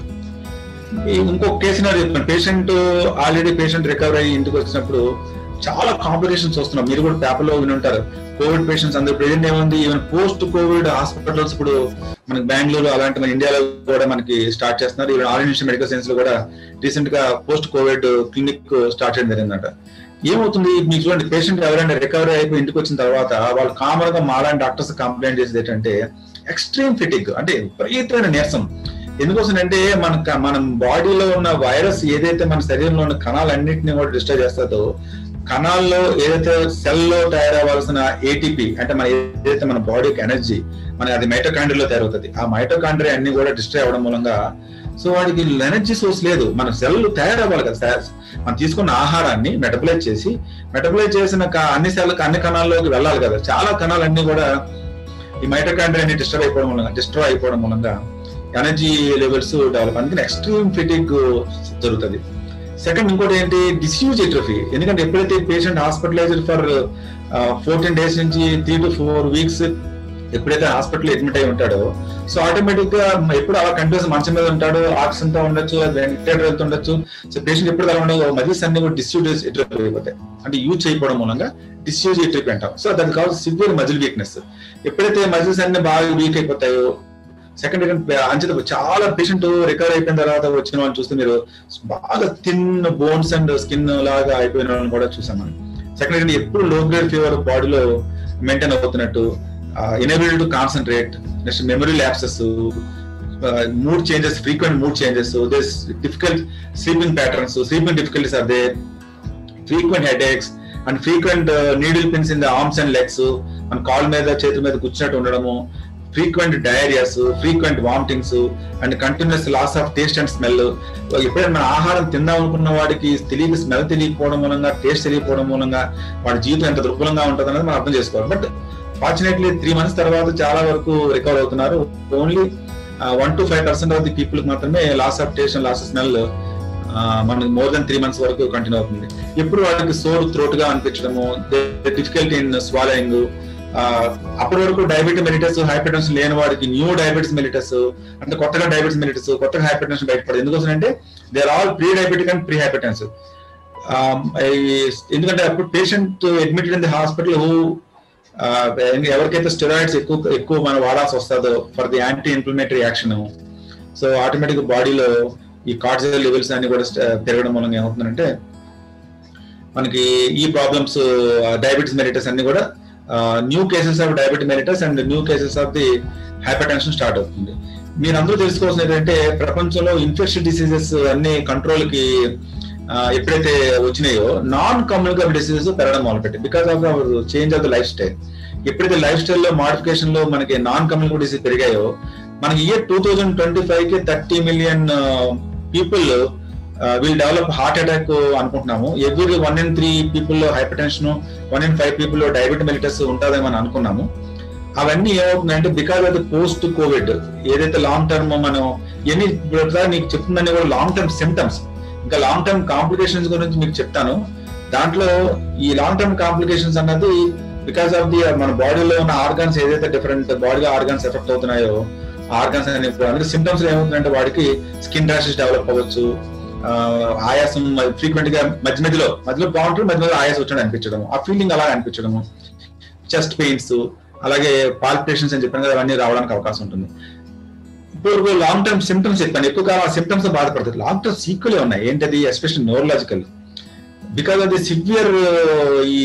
ఈ ఇంకో కేసు నాది చెప్తాను పేషెంట్ ఆల్రెడీ పేషెంట్ రికవర్ అయ్యి ఇంటికి వచ్చినప్పుడు చాలా కాంప్లికేషన్స్ వస్తున్నాం మీరు కూడా పేపర్ లో విని ఉంటారు కోవిడ్ పేషెంట్స్ అందరూ ప్రెజెంట్ ఏముంది ఈవెన్ పోస్ట్ కోవిడ్ హాస్పిటల్స్ ఇప్పుడు మనకి బెంగళూరు అలాంటి మన ఇండియాలో కూడా మనకి స్టార్ట్ చేస్తున్నారు even all Indian medical science లో కూడా రీసెంట్ గా పోస్ట్ కోవిడ్ క్లినిక్ స్టార్ట్ చేయడం జరిగిందంట ఏమవుతుంది మీకు చూడండి పేషెంట్ ఎవరైనా రికవరీ అయిపోయి ఇంటికి వచ్చిన తర్వాత వాళ్ళు కామన్ గా మాలాంటి డాక్టర్స్ కంప్లైంట్ చేసేది ఏంటంటే ఎక్స్ట్రీమ్ ఫిటిక్ అంటే విపరీతమైన నీరసం ఎందుకోసం అంటే మన మన బాడీలో ఉన్న వైరస్ ఏదైతే మన శరీరంలో ఉన్న కణాలన్నింటినీ కూడా డిస్టర్బ్ చేస్తుందో కణాల్లో ఏదైతే సెల్ లో తయారవ్వాల్సిన ఏటీపీ అంటే మన ఏదైతే మన బాడీకి ఎనర్జీ మన అది మైటోకాండ్రియాలో తయారవుతుంది ఆ మైటోకాండ్రియా అన్ని కూడా డిస్ట్రాయ్ అవ్వడం మూలంగా సో వాడికి ఎనర్జీ సోర్స్ లేదు మన సెల్ తయారవ్వాలి కదా తయారు- మనం తీసుకున్న ఆహారాన్ని మెటబలైజ్ చేసి మెటబలైజ్ చేసిన క- అన్ని సెల్ అన్ని కణాల్లోకి వెళ్ళాలి కదా చాలా కణాలన్నీ కూడా ఈ మైటోకాండ్రియా అన్ని డిస్టర్బ్ అయిపోవడం మూలంగా డిస్ట్రాయ్ అయిపోవడం మూలంగా ఎనర్జీ లెవెల్స్ డెవలప్ అందుకని ఎక్స్ట్రీమ్ ఫిటిక్ జరుగుతుంది సెకండ్ ఇంకోటి ఏంటి డిస్యూజ్ ఎట్రఫీ ఎందుకంటే ఎప్పుడైతే patient hospitalised for fourteen days నుంచి త్రీ టు ఫోర్ వీక్స్ ఎప్పుడైతే హాస్పిటల్ అడ్మిట్ అయి ఉంటాడో సో ఆటోమేటిక్ గా ఎప్పుడు అలా కంటిన్యూస్ మంచం మీద ఉంటాడు ఆక్సిజన్ తో ఉండొచ్చు వెంటిలేటర్ వెళ్తుండొచ్చు సో పేషెంట్ ఎప్పుడు అలా ఉండదు మజిల్స్ అన్ని కూడా డిస్యూజ్ అయిపోతాయి అంటే యూజ్ చేయకపోవడం మూలంగా డిస్యూజ్ ఎట్రిప్ అంటాం సో దాని కావాల్సిన సివియర్ మజిల్ వీక్నెస్ ఎప్పుడైతే మజిల్స్ అన్ని బాగా వీక్ అయిపోతాయో సెకండ్ అంచేత చాలా పేషెంట్ రికవర్ అయిపోయిన తర్వాత వచ్చిన వాళ్ళని చూస్తే మీరు బాగా థిన్ బోన్స్ అండ్ స్కిన్ లాగా అయిపోయిన వాళ్ళని కూడా చూసాం మనం సెకండ్ ఎప్పుడు లో గ్రేడ్ ఫీవర్ బాడీలో మెయింటైన్ అవుతున్నట్టు unable to concentrate next memory lapses mood changes frequent mood changes this difficult sleeping patterns sleeping difficulties are they frequent headaches and frequent needle pins in the arms and legs మన కాల్ మీద చేతుల మీద కూర్చున్నట్టు ఉండడము frequent diarrhoeas frequent vomitings and continuous loss of taste and smell ఎప్పుడైనా మన ఆహారం తిందాం అనుకున్న వాడికి తెలియక స్మెల్ తెలియకపోవడం మూలంగా టేస్ట్ తెలియకపోవడం మూలంగా వాడి జీవితం ఎంత దుర్బలంగా ఉంటుంది అనేది మనం అర్థం చేసుకోవాలి బట్ ఫార్చునేట్లీ త్రీ మంత్స్ తర్వాత చాలా వరకు రికవర్ అవుతున్నారు only one to five percent of the people మాత్రమే loss of taste and loss of smell మనకి మోర్ దెన్ త్రీ మంత్స్ వరకు కంటిన్యూ అవుతుంది ఎప్పుడు వాళ్ళకి సోర్ త్రోట్ గా అనిపించడము డిఫికల్టీ ఇన్ స్వాలయింగ్ అప్పటి వరకు డయాబెటిక్ మెలిటస్ హైపర్ టెన్షన్ లేని వాడికి న్యూ డయాబెటిస్ మెలిటస్ అంటే కొత్తగా డయాబెటిస్ మెలిటస్ కొత్తగా హైపర్ టెన్షన్ బయటపడదు ఎందుకోసం అంటే they are all pre diabetic and pre hypertension ఎందుకంటే అప్పుడు patient admitted in the hospital who ఎవరికైతే స్టెరాయిడ్స్ ఎక్కువ ఎక్కువ మనం వాడాల్సి వస్తుందో for the anti inflammatory action so automatic బాడీలో ఈ కార్టిజల్ లెవెల్స్ అన్ని కూడా పెరగడం మూలంగా ఏమవుతుందంటే మనకి ఈ ప్రాబ్లమ్స్ డయాబెటీస్ మెరిటస్ అన్ని కూడా new cases of diabetic mellitus and new cases of the hypertension start అవుతుంది మీరు అందరూ తెలుసుకోవాల్సిన ఏంటంటే ప్రపంచంలో ఇన్ఫెక్షన్ డిసీజెస్ అన్ని కంట్రోల్ కి ఎప్పుడైతే వచ్చినాయో నాన్ కమ్యూనికబుల్ డిసీజెస్ పెరగడం మొదలుపెట్టి because of our change of the lifestyle ఎప్పుడైతే లైఫ్ స్టైల్లో మాడిఫికేషన్ లో మనకి నాన్ కమ్యూనికబుల్ డిసీజ్ పెరిగాయో మనకి year two thousand twenty five కి thirty million people will develop heart attack అనుకుంటున్నాము every one in three people లో hypertension one in five people లో డయాబెటిక్ మెలిటస్ ఉంటుందేమో అని అనుకున్నాము అవన్నీ ఏమవుతుందంటే because of the post COVID ఏదైతే లాంగ్ టర్మ్ మనం ఎన్ని నీకు చెప్తుందని కూడా లాంగ్ టర్మ్ సిమ్టమ్స్ ఇంకా లాంగ్ టర్మ్ కాంప్లికేషన్స్ గురించి మీకు చెప్తాను దాంట్లో ఈ లాంగ్ టర్మ్ కాంప్లికేషన్స్ అన్నది బికాస్ ఆఫ్ ది మన బాడీలో ఉన్న ఆర్గాన్స్ ఏదైతే డిఫరెంట్ బాడీలో ఆర్గాన్స్ ఎఫెక్ట్ అవుతున్నాయో ఆర్గాన్స్ అని అందుకే సిమ్టమ్స్ ఏమవుతుందంటే వాడికి స్కిన్ ర్యాషెస్ డెవలప్ అవ్వచ్చు ఆయాసం ఫ్రీక్వెంట్ గా మధ్య మధ్యలో మధ్యలో బాగుంటుంది మధ్య మధ్యలో ఆయాసం వచ్చాడు అనిపించడం ఆ ఫీలింగ్ అలా అనిపించడము చెస్ట్ పెయిన్స్ అలాగే పాల్పిటేషన్స్ అని చెప్పాను కదా అవన్నీ రావడానికి అవకాశం ఉంటుంది ఇప్పుడు లాంగ్ టర్మ్ సిమ్టమ్స్ చెప్పాను ఎక్కువ కాలం ఆ సిమ్టమ్స్ బాధపడుతుంది లాంగ్ టర్మ్ సీక్వెలే ఉన్నాయి ఏంటది special neurological because of the severe ఈ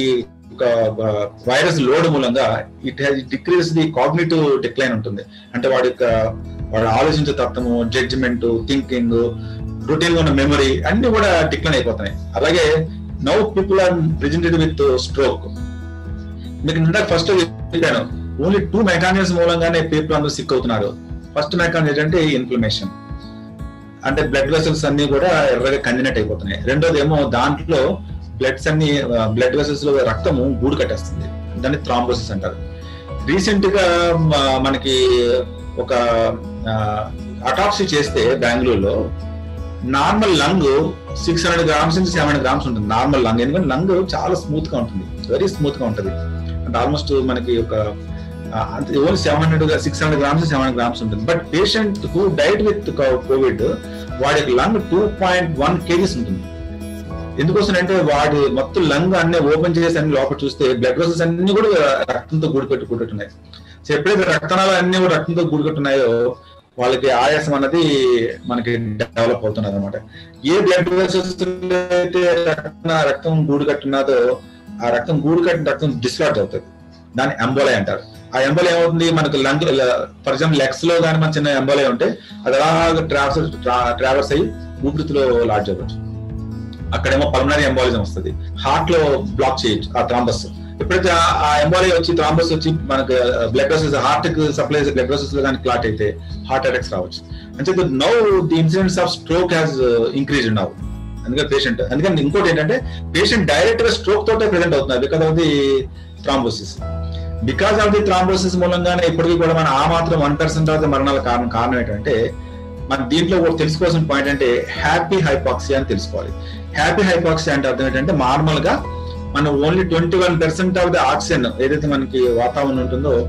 వైరస్ లోడ్ మూలంగా it has decreases the cognitive decline ఉంటుంది అంటే వాడి యొక్క వాడు ఆలోచించే తత్వము జడ్జిమెంట్ థింకింగ్ రొటీన్ ఉన్న మెమరీ అన్ని కూడా డిక్లైన్ అయిపోతున్నాయి అలాగే now people are presented with stroke మీకు ఇందాక ఫస్ట్ చెప్పాను ఓన్లీ టూ మెకానిజమ్స్ మూలంగానే పీపుల్ అందరూ సిక్ అవుతున్నారు ఫస్ట్ మెకానిజం ఏంటంటే ఇన్ఫ్లమేషన్ అంటే బ్లడ్ వెసల్స్ అన్ని కూడా ఎర్రగా కందినట్టు అయిపోతున్నాయి రెండోది ఏమో దాంట్లో బ్లడ్స్ అన్ని బ్లడ్ వెసల్స్ లో రక్తము గూడు కట్టేస్తుంది దాన్ని థ్రాంబోసిస్ అంటారు రీసెంట్ గా మనకి ఒక అటాప్సీ చేస్తే బెంగళూరులో normal lung six hundred grams నుంచి సెవెన్ హండ్రెడ్ గ్రామ్స్ ఉంటుంది నార్మల్ లంగ్ ఎందుకంటే లంగ్ చాలా స్మూత్ గా ఉంటుంది వెరీ స్మూత్ గా ఉంటుంది అంటే ఆల్మోస్ట్ మనకి ఒక only seven hundred six hundred grams seven hundred grams ఉంటుంది but patient who died with COVID వాడికి lung two point one KGs ఉంటుంది ఎందుకోసం అంటే వాడి మొత్తం లంగ్ అన్ని ఓపెన్ చేసి అన్ని లోపల చూస్తే బ్లడ్ వెసల్స్ అన్ని కూడా రక్తంతో గూడుకట్టు కూడుతున్నాయి సో ఎప్పుడైతే రక్తనాలు అన్ని కూడా రక్తంతో గూడుకట్టున్నాయో వాళ్ళకి ఆయాసం అన్నది మనకి డెవలప్ అవుతున్నది అనమాట ఏ బ్లడ్ వెసల్స్ అయితే రక్తం రక్తం గూడు కట్టున్నదో ఆ రక్తం గూడు కట్టిన రక్తం డిస్లాట్ అవుతుంది దాన్ని ఎంబోలై అంటారు ఆ ఎంబోలై ఏమవుతుంది మనకు లంగ్ ఫర్ ఎగ్జాంపుల్ లెగ్స్ లో కానీ మన చిన్న ఎంబోలై ఉంటే అది అలాగ ట్రావెల్స్ ట్రావెల్స్ అయ్యి ఊపిరితిలో లాడ్జ్ అవ్వచ్చు అక్కడేమో పల్మనరీ ఎంబాలిజం వస్తుంది హార్ట్ లో బ్లాక్ చేయొచ్చు ఆ థ్రాంబస్ ఎప్పుడైతే ఆ ఎంబాలి వచ్చి థ్రాంబస్ వచ్చి మనకు బ్లడ్ వెసెస్ హార్ట్ కి సప్లై బ్లడ్ వెసెస్ లో కానీ క్లాట్ అయితే హార్ట్ అటాక్స్ రావచ్చు అంటే now the incidents of stroke has increase now అందుకని పేషెంట్ అందుకని ఇంకోటి ఏంటంటే పేషెంట్ డైరెక్ట్ గా స్ట్రోక్ తోటే ప్రెసెంట్ అవుతున్నారు because of the thrombosis because of the thrombosis మూలంగానే ఇప్పటికీ కూడా మన ఆ మాత్రం వన్ పర్సెంట్ ఆఫ్ ది మరణాల కారణం కారణం ఏంటంటే మన దీంట్లో కూడా తెలుసుకోవాల్సిన పాయింట్ అంటే హ్యాపీ హైపాక్సియా అని తెలుసుకోవాలి హ్యాపీ హైపాక్సియా అంటే అర్థం ఏంటంటే నార్మల్ గా మనం only twenty one percent of the oxygen ఏదైతే మనకి వాతావరణం ఉంటుందో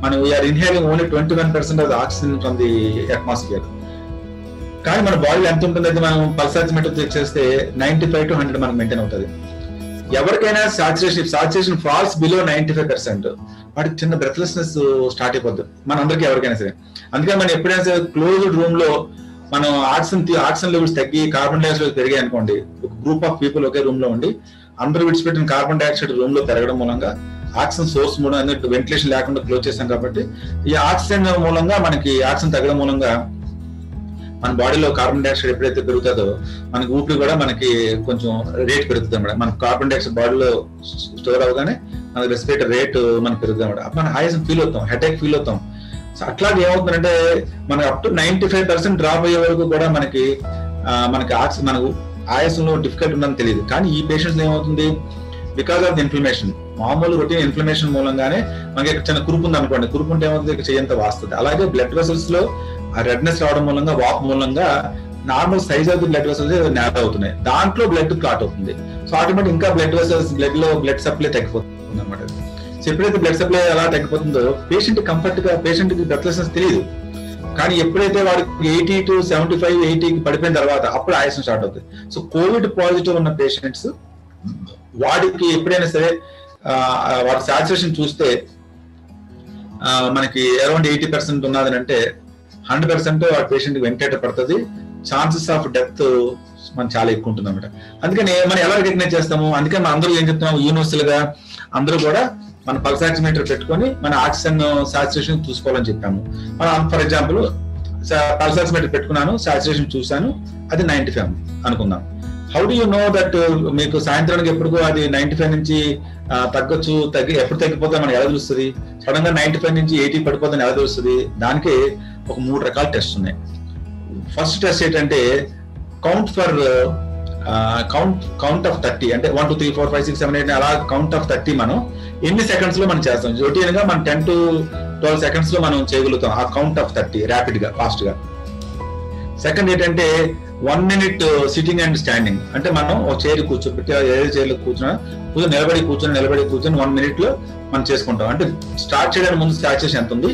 మనం we're inhaling only twenty one percent of oxygen from the atmosphere కానీ మన బాడీలో ఎంత ఉంటుంది అది మనం పల్సాక్సిమీటర్ చెక్ చేస్తే నైన్టీ ఫైవ్ టు హండ్రెడ్ మనకు మెయింటైన్ అవుతుంది ఎవరికైనా saturation saturation falls below ninety five percent వాటికి చిన్న బ్రెత్లెస్నెస్ స్టార్ట్ అయిపోద్ది మన అందరికీ ఎవరికైనా సరే అందుకని మనం ఎప్పుడైనా సరే క్లోజ్డ్ రూమ్ లో మనం ఆక్సిజన్ ఆక్సిజన్ లెవెల్స్ తగ్గి కార్బన్ డైఆక్సైడ్ పెరిగాయి అనుకోండి ఒక గ్రూప్ ఆఫ్ పీపుల్ ఒకే రూమ్ లో ఉండి అందరూ విడిచిపెట్టిన కార్బన్ డైఆక్సైడ్ రూమ్ లో పెరగడం మూలంగా ఆక్సిజన్ సోర్స్ మూలంగా వెంటిలేషన్ లేకుండా క్లోజ్ చేశాం కాబట్టి ఈ ఆక్సిజన్ మూలంగా మనకి ఆక్సిజన్ తగ్గడం మూలంగా మన బాడీలో కార్బన్ డైఆక్సైడ్ ఎప్పుడైతే పెరుగుతుందో మనకి ఊపిరి కూడా మనకి కొంచెం రేట్ పెరుగుతుంది అనమాట మన కార్బన్ డైఆక్సైడ్ బాడీలో స్టోర్ అవగానే మనకి రెస్పిరేటర్ రేట్ మనకి పెరుగుతుంది అనమాట మనం ఆయాసం ఫీల్ అవుతాం హెడేక్ ఫీల్ అవుతాం సో అట్లాగే ఏమవుతుందంటే మనకి up to ninety five percent drop అయ్యే వరకు కూడా మనకి ఆ, మనకి ఆక్సి మనకు ఆయాసంలో డిఫికల్ట్ ఉందని తెలియదు కానీ ఈ పేషెంట్స్ ఏమవుతుంది బికాస్ ఆఫ్ ది ఇన్ఫ్లమేషన్ మామూలు రొటీన్ ఇన్ఫ్లమేషన్ మూలంగానే మనకి ఇక్కడ చిన్న కురుపు ఉంది అనుకోండి కురుపు ఉంటే ఏమవుతుంది ఇక్కడ చేయంత వాస్తుంది అలాగే బ్లడ్ వెసల్స్ లో ఆ రెడ్నెస్ రావడం మూలంగా వాప్ మూలంగా normal size of the blood vessels నేత అవుతున్నాయి దాంట్లో బ్లడ్ క్లాట్ అవుతుంది సో ఆటోమేటిక్ ఇంకా బ్లడ్ వెసల్స్ బ్లడ్ లో బ్లడ్ సప్లై తగ్గిపోతుంది అనమాట సో ఎప్పుడైతే బ్లడ్ సప్లై అలా తగ్గిపోతుందో పేషెంట్ కంఫర్ట్ గా పేషెంట్ కి బ్రెత్లెస్నెస్ తెలియదు కానీ ఎప్పుడైతే వాడికి ఎయిటీ టు సెవెంటీ ఫైవ్ ఎయిటీకి పడిపోయిన తర్వాత అప్పుడు ఆయాసం స్టార్ట్ అవుతుంది సో కోవిడ్ పాజిటివ్ ఉన్న పేషెంట్స్ వాడికి ఎప్పుడైనా సరే ఆ, వాడి సాచురేషన్ చూస్తే ఆ, మనకి అరౌండ్ ఎయిటీ పర్సెంట్ ఉన్నదని అంటే హండ్రెడ్ పర్సెంట్ ఆ పేషెంట్ వెంటిలేటర్ పడుతుంది ఛాన్సెస్ ఆఫ్ డెత్ మనం చాలా ఎక్కువ ఉంటుంది అనమాట అందుకని మనం ఎలా రికగ్నైజ్ చేస్తాము అందుకని మనం అందరూ ఏం చెప్తున్నాం యూనివర్సల్ గా అందరూ కూడా మన పల్స్ ఆక్సిమీటర్ పెట్టుకొని మన ఆక్సిజన్ సాచురేషన్ చూసుకోవాలని చెప్పాము మనం ఫర్ ఎగ్జాంపుల్ పల్స్ ఆక్సిమీటర్ పెట్టుకున్నాను సాచురేషన్ చూశాను అది నైన్టీ ఫైవ్ అనుకుందాం how do you know that మీకు సాయంత్రానికి ఎప్పుడు అది నైన్టీ ఫైవ్ నుంచి ఆ, తగ్గొచ్చు తగ్గి ఎప్పుడు తగ్గిపోతే మనకి ఎలా తెలుస్తుంది సడన్ గా నైన్టీ ఫైవ్ నుంచి ఎయిటీ పడిపోతుందని ఎలా తెలుస్తుంది దానికి ఒక మూడు రకాల టెస్ట్ ఉన్నాయి ఫస్ట్ టెస్ట్ ఏంటంటే count for count count of thirty అంటే one two three four five six seven eight అలా కౌంట్ ఆఫ్ థర్టీ మనం ఎన్ని సెకండ్స్ లో మనం చేస్తాం రొటీన్ గా మనం టెన్ టు ట్వెల్వ్ సెకండ్స్ లో మనం చేయగలుగుతాం ఆ కౌంట్ ఆఫ్ థర్టీ ర్యాపిడ్ గా ఫాస్ట్ గా సెకండ్ ఏంటంటే one minute sitting and standing అంటే మనం ఒక చైర్ కూర్చోబెట్టి ఏ చైర్ లో కూర్చున్నా కూర్చొని నిలబడి కూర్చొని నిలబడి కూర్చొని వన్ మినిట్ లో మనం చేసుకుంటాం అంటే స్టార్ట్ చేయడానికి ముందు సాచురేషన్ ఎంత ఉంది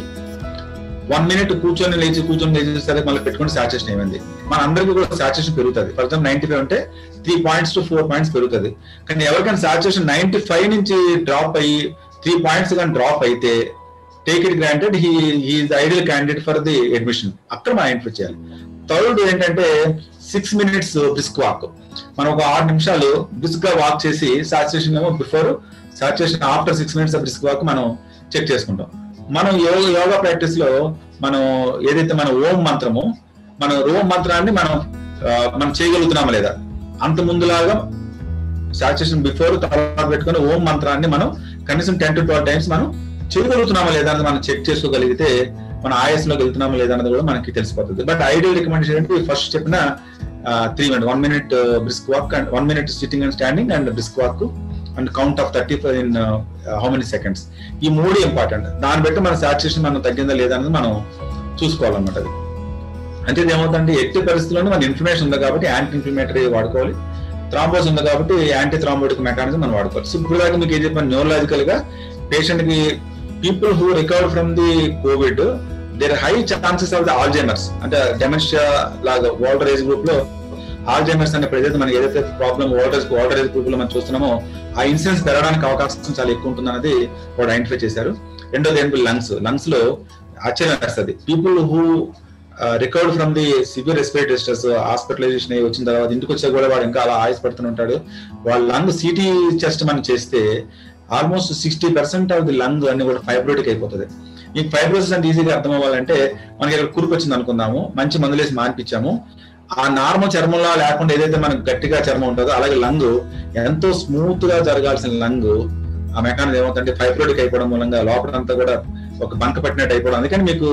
వన్ మినిట్ కూర్చొని లేచి కూర్చొని లేచి సరే మళ్ళీ పెట్టుకుని సాచురేషన్ ఏమైంది మన అందరికీ కూడా సాచురేషన్ పెరుగుతుంది ఫర్ ఎగ్జాంపుల్ నైన్టీ ఫైవ్ అంటే three points to four points పెరుగుతుంది కానీ ఎవరికైనా సాచురేషన్ నైన్టీ ఫైవ్ నుంచి డ్రాప్ అయ్యి త్రీ పాయింట్స్ కానీ డ్రాప్ అయితే take it granted he he's ideal candidate for the admission అక్కడ మనం ఎంట్రీ చేయాలి థర్డ్ ఏంటంటే సిక్స్ మినిట్స్ బ్రిస్క్ వాక్ మనం ఒక ఆరు నిమిషాలు బ్రిస్క్ గా వాక్ చేసి సాచురేషన్ ఏమో before saturation after six minutes brisk walk మనం చెక్ చేసుకుంటాం మనం యోగా యోగా ప్రాక్టీస్ లో మనం ఏదైతే మన ఓం మంత్రమో మన ఓం మంత్రాన్ని మనం ఆ, మనం చేయగలుగుతున్నామా లేదా అంత ముందులాగా సాచురేషన్ బిఫోర్ తర్వాత పెట్టుకుని ఓం మంత్రాన్ని మనం కనీసం టెన్ టు ట్వెల్వ్ టైమ్స్ మనం చేయగలుగుతున్నామా లేదా అని మనం చెక్ చేసుకోగలిగితే మన ఆయాసంలోకి వెళ్తున్నామా లేదా అన్నది కూడా మనకి తెలిసిపోతుంది బట్ ఐడియల్ రికమెండేషన్ అంటే ఫస్ట్ చెప్పిన three minute one minute brisk walk and one minute sitting and standing and brisk walk and count of thirty five in how many seconds ఈ మూడు ఇంపార్టెంట్ దాన్ని బట్టి మన సాచురేషన్ మనం తగ్గిందా లేదా అనేది మనం చూసుకోవాలన్నమాట అది అంటే ఇది ఏమవుతుందంటే ఎట్టి పరిస్థితుల్లోనే మన ఇన్ఫ్లమేషన్ ఉంది కాబట్టి యాంటీ ఇన్ఫ్లమేటరీ వాడుకోవాలి థ్రాంబోస్ ఉంది కాబట్టి యాంటీ థ్రాంబోటిక్ మెకానిజం మనం వాడుకోవాలి సో ఇప్పుడు దాకా మీకు ఏం చెప్పాను న్యూరలాజికల్ గా పేషెంట్ కి people who recover from the covid there high chances of the Alzheimer's అంటే డెమెన్షియా లాగా ఓల్డర్ ఏజ్ గ్రూప్ లో ఆల్జైమర్స్ అనే ఏదైతే మనకి ఏదైతే problem older older age group లో మనం చూస్తున్నామో ఆ ఇన్సిడెన్స్ పెరగడానికి అవకాశం చాలా ఎక్కువ ఉంటుంది అనేది వాడు ఐడెంటిఫై చేశారు రెండోది ఏంటి లంగ్స్ లంగ్స్ లో ఆశ్చర్యం వేస్తుంది people who recovered from the severe respiratory stress hospitalization అయ్యి వచ్చిన తర్వాత ఇంటికి వచ్చా కూడా వాడు ఇంకా అలా ఆయుస్ పడుతూనే ఉంటాడు వాళ్ళ లంగ్ సిటీ చెస్ట్ మనం చేస్తే almost sixty percent of the lung అన్ని కూడా ఫైబ్రోటిక్ అయిపోతుంది మీకు ఫైబ్రోసిస్ అంటే ఈజీగా అర్థం అవ్వాలంటే మనకి ఇక్కడ కురుకు వచ్చింది అనుకుందాము మంచి మందులేసి మానిపించాము ఆ నార్మల్ చర్మంలో లేకుండా ఏదైతే మనకు గట్టిగా చర్మం ఉంటుందో అలాగే లంగ్ ఎంతో స్మూత్ గా జరగాల్సిన లంగ్ ఆ మెకానిజం ఏమవుతుందంటే ఫైబ్రోటిక్ అయిపోవడం మూలంగా లోపలంతా కూడా ఒక బంక పట్టినట్టు అయిపోవడం అందుకని మీకు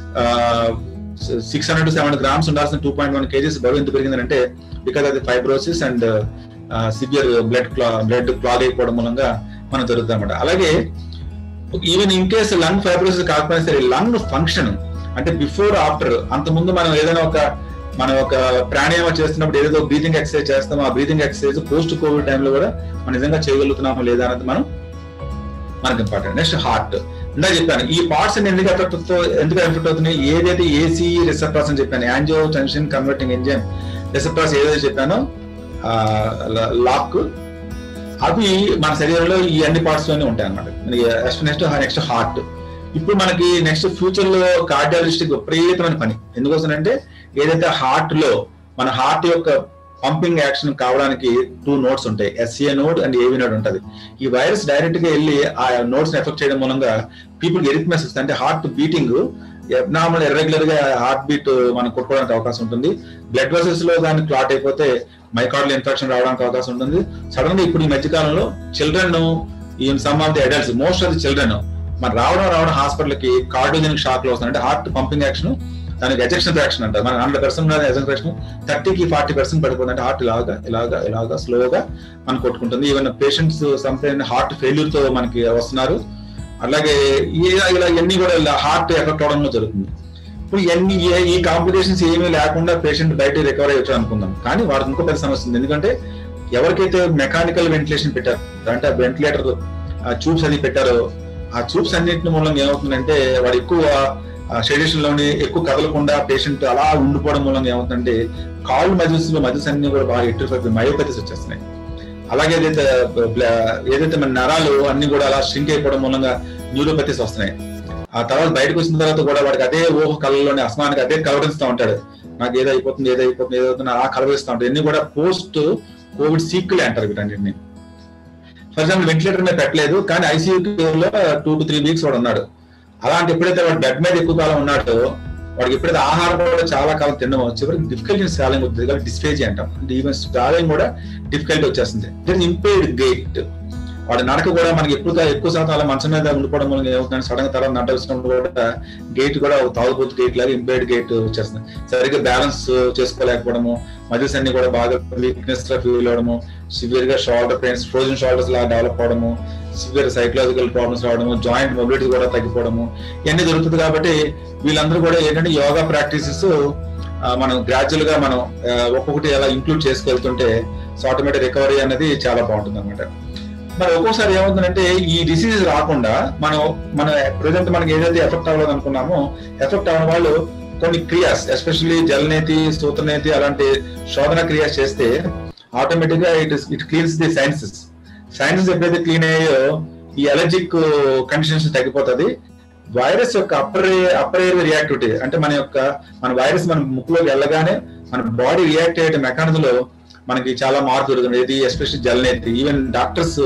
six hundred to seven grams ఉండాల్సిన టూ పాయింట్ వన్ కేజీస్ బరువు ఎందుకు పెరిగిందంటే బికాస్ అది fibrosis and severe blood clot blood clog అయిపోవడం మూలంగా మనం జరుగుతుంది అనమాట అలాగే even in case lung fibrosis కాకపోయినా సరే లంగ్ ఫంక్షన్ అంటే బిఫోర్ ఆఫ్టర్ అంత ముందు మనం ఏదైనా ఒక మనం ఒక ప్రాణాయామం చేస్తున్నప్పుడు ఏదో బ్రీతింగ్ ఎక్సర్సైజ్ చేస్తామో ఆ బ్రీతింగ్ ఎక్సర్సైజ్ పోస్ట్ కోవిడ్ టైంలో కూడా మనం నిజంగా చేయగలుగుతున్నామా లేదా అన్నది మనం మనకి ఇంపార్టెంట్ నెక్స్ట్ హార్ట్ ఇందా చెప్పాను ఈ పార్ట్స్ ఎందుకు ఎఫెక్ట్ ఎందుకు ఎఫెక్ట్ అవుతున్నాయి ఏదైతే ఏసీ రిసెప్టార్స్ అని చెప్పాను angiotensin converting enzyme receptors ఏదైతే చెప్పానో లాక్ అవి మన శరీరంలో ఈ అన్ని పార్ట్స్ లోనే ఉంటాయి అనమాట నెక్స్ట్ నెక్స్ట్ హార్ట్ ఇప్పుడు మనకి నెక్స్ట్ ఫ్యూచర్ లో కార్డియాలజిస్ట్ విపరీతమైన పని ఎందుకోసమంటే ఏదైతే హార్ట్ లో మన హార్ట్ యొక్క పంపింగ్ యాక్షన్ కావడానికి టూ నోట్స్ ఉంటాయి SA node and AV node ఉంటుంది ఈ వైరస్ డైరెక్ట్ గా వెళ్ళి ఆ నోట్స్ ఎఫెక్ట్ చేయడం మూలంగా పీపుల్ ఎరిథ్మెస్ అంటే హార్ట్ బీటింగ్ నార్మల్ ఇర్రెగ్యులర్ గా హార్ట్ బీట్ మనం కొట్టుకోవడానికి అవకాశం ఉంటుంది బ్లడ్ వెసల్స్ లో దాన్ని క్లాట్ అయిపోతే మైకార్డియల్ ఇన్ఫెక్షన్ రావడానికి అవకాశం ఉంటుంది సడన్ గా ఇప్పుడు ఈ మధ్య కాలంలో చిల్డ్రన్ ఈ some of the adults most of the children మరి రావడం రావడం హాస్పిటల్ కి కార్డియోజెనిక్ షాక్ లో వస్తుంది అంటే హార్ట్ పంపింగ్ యాక్షన్ దానికి ఎజెక్షన్ ఫ్రాక్షన్ అంటారు మన హండ్రెడ్ పర్సెంట్ ఎజెక్షన్ ఫ్రాక్షన్ థర్టీకి ఫార్టీ పర్సెంట్ పడిపోతుంది అంటే హార్ట్ ఇలాగా ఇలాగా ఇలాగా స్లోగా మనం కొట్టుకుంటుంది even patients something heart failure తో మనకి వస్తున్నారు అలాగే ఈ- ఇలా ఇవన్నీ కూడా హార్ట్ ఎఫెక్ట్ అవడంలో జరుగుతుంది ఇప్పుడు ఇవన్నీ ఏ- ఈ కాంప్లికేషన్స్ ఏమీ లేకుండా పేషెంట్ బయట రికవర్ అయ్యొచ్చు అనుకుందాం కానీ వాడికి ఇంకో పెద్ద సమస్య ఉంది ఎందుకంటే ఎవరికైతే మెకానికల్ వెంటిలేషన్ పెట్టారు అంటే వెంటిలేటర్ ట్యూబ్స్ అది పెట్టారో ఆ ట్యూబ్స్ అన్నింటిని మూలంగా ఏమవుతుందంటే వాడు ఎక్కువ షెడ్యూషన్ లోని ఎక్కువ కదలకుండా పేషెంట్ అలా ఉండిపోవడం మూలంగా ఏమవుతుందంటే కాళ్ళు మజిల్స్ లో మజిల్స్ అన్ని కూడా బాగా ఎట్టు మయోపతిస్ వచ్చేస్తున్నాయి అలాగే ఏదైతే బ్ల- ఏదైతే మన నరాలు అన్ని కూడా అలా షింక్ అయిపోవడం మూలంగా న్యూరోపతిస్ వస్తున్నాయి ఆ తర్వాత బయటకు వచ్చిన తర్వాత కూడా వాడికి అదే ఊహ కళ్ళలోని అస్మానికి అదే కలవరిస్తూ ఉంటాడు నాకు ఏదో అయిపోతుంది ఏదో అయిపోతుంది ఏదో అవుతుంది అలా కలవరిస్తూ ఉంటాడు ఇన్ని కూడా పోస్ట్ కోవిడ్ సీక్వెల్ అంటారు వీటన్నిటిని ఫర్ ఎగ్జాంపుల్ వెంటిలేటర్ మీద పెట్టలేదు కానీ ఐసీయూ లో టూ టు త్రీ వీక్స్ వాడు ఉన్నాడు అలాంటి ఎప్పుడైతే వాడు బెడ్ మీద ఎక్కువ కాలం ఉన్నాడో వాడికి ఎప్పుడైతే ఆహారం కూడా చాలా కాలం తినడం చివరికి డిఫికల్టీ స్వాలింగ్ అవుతుంది కాబట్టి డిస్ఫేజీ అంటాం అంటే ఈవెన్ స్వాలింగ్ కూడా డిఫికల్టీ వచ్చేస్తుంది ఇంపేర్డ్ గేట్ వాడి నడక కూడా మనకి ఎప్పుడు ఎక్కువ శాతం అలా మంచం మీద ఉండిపోవడం వల్ల ఏమవుతుంది సడన్ గా తర్వాత నడ్డ వచ్చినప్పుడు కూడా గేట్ కూడా ఒక తాగుబోతు గేట్ లాగా ఇంపేర్డ్ గేట్ వచ్చేస్తుంది సరిగ్గా బ్యాలెన్స్ చేసుకోలేకపోవడము మజిల్స్ అన్ని కూడా బాగా వీక్నెస్ గా ఫీల్ అవడము సివియర్ గా షోల్డర్ పెయిన్స్ ఫ్రోజన్ షోల్డర్స్ లాగా డెవలప్ అవడము సివియర్ సైకలాజికల్ ప్రాబ్లమ్స్ రావడము జాయింట్ మొబిలిటీ కూడా తగ్గిపోవడము ఇవన్నీ జరుగుతుంది కాబట్టి వీళ్ళందరూ కూడా ఏంటంటే యోగా ప్రాక్టీసెస్ మనం గ్రాడ్యువల్ గా మనం ఆ, ఒక్కొక్కటి అలా ఇంక్లూడ్ చేసుకెళ్తుంటే సో ఆటోమేటిక్ రికవరీ అనేది చాలా బాగుంటుంది అనమాట మరి ఒక్కోసారి ఏమవుతుందంటే ఈ డిసీజెస్ రాకుండా మనం మన ప్రజెంట్ మనకి ఏదైతే ఎఫెక్ట్ అవ్వలేదు అనుకున్నామో ఎఫెక్ట్ అవ్వని వాళ్ళు కొన్ని క్రియాస్ ఎస్పెషల్లీ జలనేతి సూత్రనేతి అలాంటి శోధన క్రియాస్ చేస్తే ఆటోమేటిక్ గా it it cleans the sinuses sinuses ఎప్పుడైతే క్లీన్ అయ్యాయో ఈ అలర్జిక్ కండిషన్స్ తగ్గిపోతుంది వైరస్ యొక్క అప్పర్ అప్పర్ రియాక్టివిటీ అంటే మన యొక్క మన వైరస్ మన ముక్కులోకి వెళ్ళగానే మన బాడీ రియాక్ట్ అయ్యే మెకానిజం లో మనకి చాలా మార్పు జరుగుతుంది ఇది especially jalaneti even doctors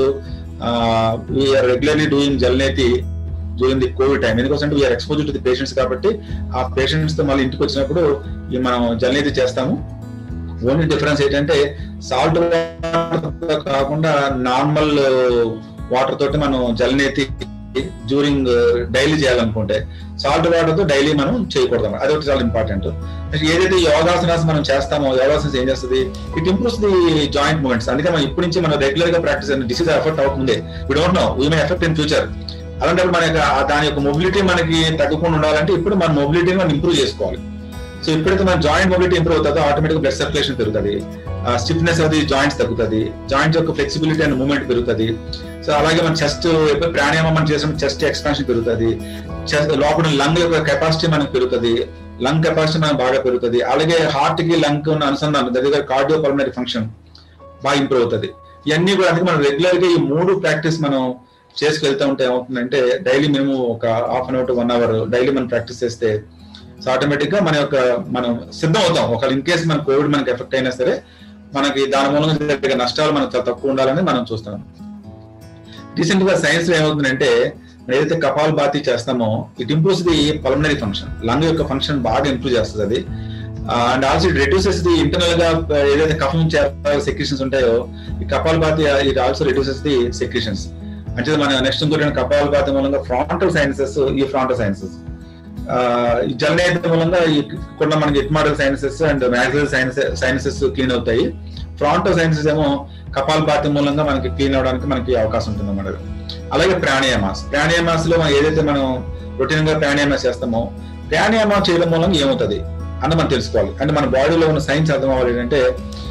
we're regularly doing jalaneti during the covid time ఎందుకంటే we're expose to the patients కాబట్టి ఆ పేషెంట్స్ తో మళ్ళీ ఇంటికి వచ్చినప్పుడు ఈ మనం జలనేతి చేస్తాము ఓన్లీ డిఫరెన్స్ ఏంటంటే సాల్ట్ వాటర్ కాకుండా నార్మల్ వాటర్ తోటి మనం జలనేతి డ్యూరింగ్ డైలీ చేయాలనుకుంటే సాల్ట్ వాటర్ తో డైలీ మనం చేయకూడదు అది ఒకటి చాలా ఇంపార్టెంట్ ఏదైతే యోగాసనాస్ మనం చేస్తామో యోగాసనాస్ ఏం చేస్తుంది it improves the joint movements అందుకే మనం ఇప్పటి నుంచి మనం రెగ్యులర్ గా ప్రాక్టీస్ డిసీజ్ ఎఫెక్ట్ అవ్వకముందే we don't know we may effect in future అలాంటప్పుడు మన యొక్క ఆ దాని యొక్క మొబిలిటీ మనకి తగ్గకుండా ఉండాలంటే ఇప్పుడు మన మొబిలిటీని మనం ఇంప్రూవ్ చేసుకోవాలి సో ఎప్పుడైతే మన జాయింట్ మొబిలిటీ ఇంప్రూవ్ అవుతుందో ఆటోమేటిక్ బ్లడ్ సర్క్యులేషన్ పెరుగుతుంది స్టిఫ్నెస్ అది జాయింట్స్ తగ్గుతుంది జాయింట్స్ యొక్క ఫ్లెక్సిబిలిటీ అండ్ మూవ్మెంట్ పెరుగుతుంది సో అలాగే మన చెస్ట్ ప్రాణాయామం మనం చేసినప్పుడు చెస్ట్ ఎక్స్పాన్షన్ పెరుగుతుంది చెస్ట్ లోపల లంగ్ యొక్క కెపాసిటీ మనకు పెరుగుతుంది లంగ్ కెపాసిటీ మనకు బాగా పెరుగుతుంది అలాగే హార్ట్ కి లంగ్ ఉన్న అనుసంధానం దగ్గర కార్డియో పల్మనరీ ఫంక్షన్ బాగా ఇంప్రూవ్ అవుతుంది ఇవన్నీ కూడా అందుకే మనం రెగ్యులర్ గా ఈ మూడు ప్రాక్టీస్ మనం చేసుకెళ్తా ఉంటే ఏమవుతుందంటే డైలీ మేము ఒక half an hour to one hour daily మనం ప్రాక్టీస్ చేస్తే సో ఆటోమేటిక్ గా మన యొక్క మనం సిద్ధం అవుతాం ఒకవేళ ఇన్ కేసు మన కోవిడ్ మనకి ఎఫెక్ట్ అయినా సరే మనకి దాని మూలంగా జరిగే నష్టాలు మనకు చాలా తక్కువ ఉండాలని మనం చూస్తాం రీసెంట్ గా సైన్స్ లో ఏమవుతుందంటే మనం ఏదైతే కపాల్ బాతి చేస్తామో it improves the pulmonary function lung యొక్క ఫంక్షన్ బాగా ఇంప్రూవ్ చేస్తుంది అది and also it reduces the internal గా ఏదైతే కఫం సెక్రిషన్స్ ఉంటాయో ఈ kapal bhati it also reduces the secretions అంటే మన నెక్స్ట్ ఇంకోటి కపాల్ బాతి మూలంగా ఫ్రాంటల్ సైన్సెస్ ఈ ఫ్రాంటల్ సైన్సెస్ ఈ జలనేత మూలంగా ఈ కొన్ని మనకి ethmoidal sinuses and maxillary sinus sinuses clean అవుతాయి ఫ్రాంటో సైన్సెస్ ఏమో కపాల్ బాతి మూలంగా మనకి క్లీన్ అవడానికి మనకి అవకాశం ఉంటుంది అన్నమాట అలాగే ప్రాణాయామాస్ ప్రాణాయామాస్ లో మనం ఏదైతే మనం రొటీన్ గా ప్రాణాయామాస్ చేస్తామో ప్రాణాయామం చేయడం మూలంగా ఏమవుతుంది అని మనం తెలుసుకోవాలి అంటే మన బాడీలో ఉన్న సైన్స్ అర్థం అవ్వాలి ఏంటంటే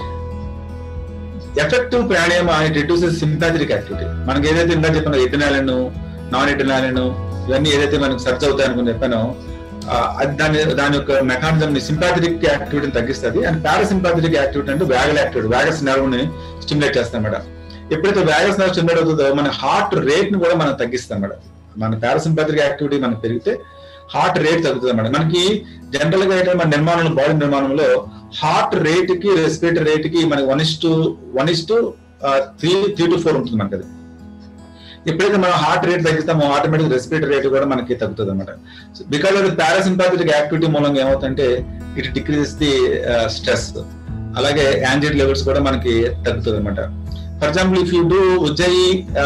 effective pranayama it reduces sympathetic activity మనకి ఏదైతే ఇందా చెప్పిన ఎథినాలిన్ నాన్ ఎథినాలిన్ ఇవన్నీ ఏదైతే మనకి సర్చ్ అవుతాయి అనుకుని చెప్పానో ఆ, అది దాని దాని యొక్క మెకానిజం ని సింపాథటిక్ యాక్టివిటీని తగ్గిస్తుంది అండ్ పారాసింపాథటిక్ యాక్టివిటీ అంటే వ్యాగల్ యాక్టివిటీ వ్యాగస్ నర్వ్ ని స్టిమ్యులేట్ చేస్తాం మేడం ఎప్పుడైతే వ్యాగస్ నర్వ్ స్టిమ్యులేట్ అవుతుందో మన హార్ట్ రేట్ ని కూడా మనం తగ్గిస్తాం మేడం మన పారాసింపాథటిక్ యాక్టివిటీ మనకు పెరిగితే హార్ట్ రేట్ తగ్గుతుంది అన్నమాట మనకి జనరల్ గా అయితే మన నిర్మాణంలో బాడీ నిర్మాణంలో హార్ట్ రేట్ కి రెస్పిరేటరీ రేట్ కి మనకి one is to one is to three three to four ఉంటుంది మనకి అది ఎప్పుడైతే మనం హార్ట్ రేట్ తగ్గిస్తామో ఆటోమేటిక్ రెస్పిరేటరీ రేట్ కూడా మనకి తగ్గుతుంది అనమాట బికాస్ ఆఫ్ పారాసింపాథటిక్ యాక్టివిటీ మూలంగా ఏమవుతుందంటే ఇట్ డిక్రీజెస్ ది స్ట్రెస్ అలాగే యాంజైటీ లెవెల్స్ కూడా మనకి తగ్గుతుంది అనమాట for example if you do ujjayi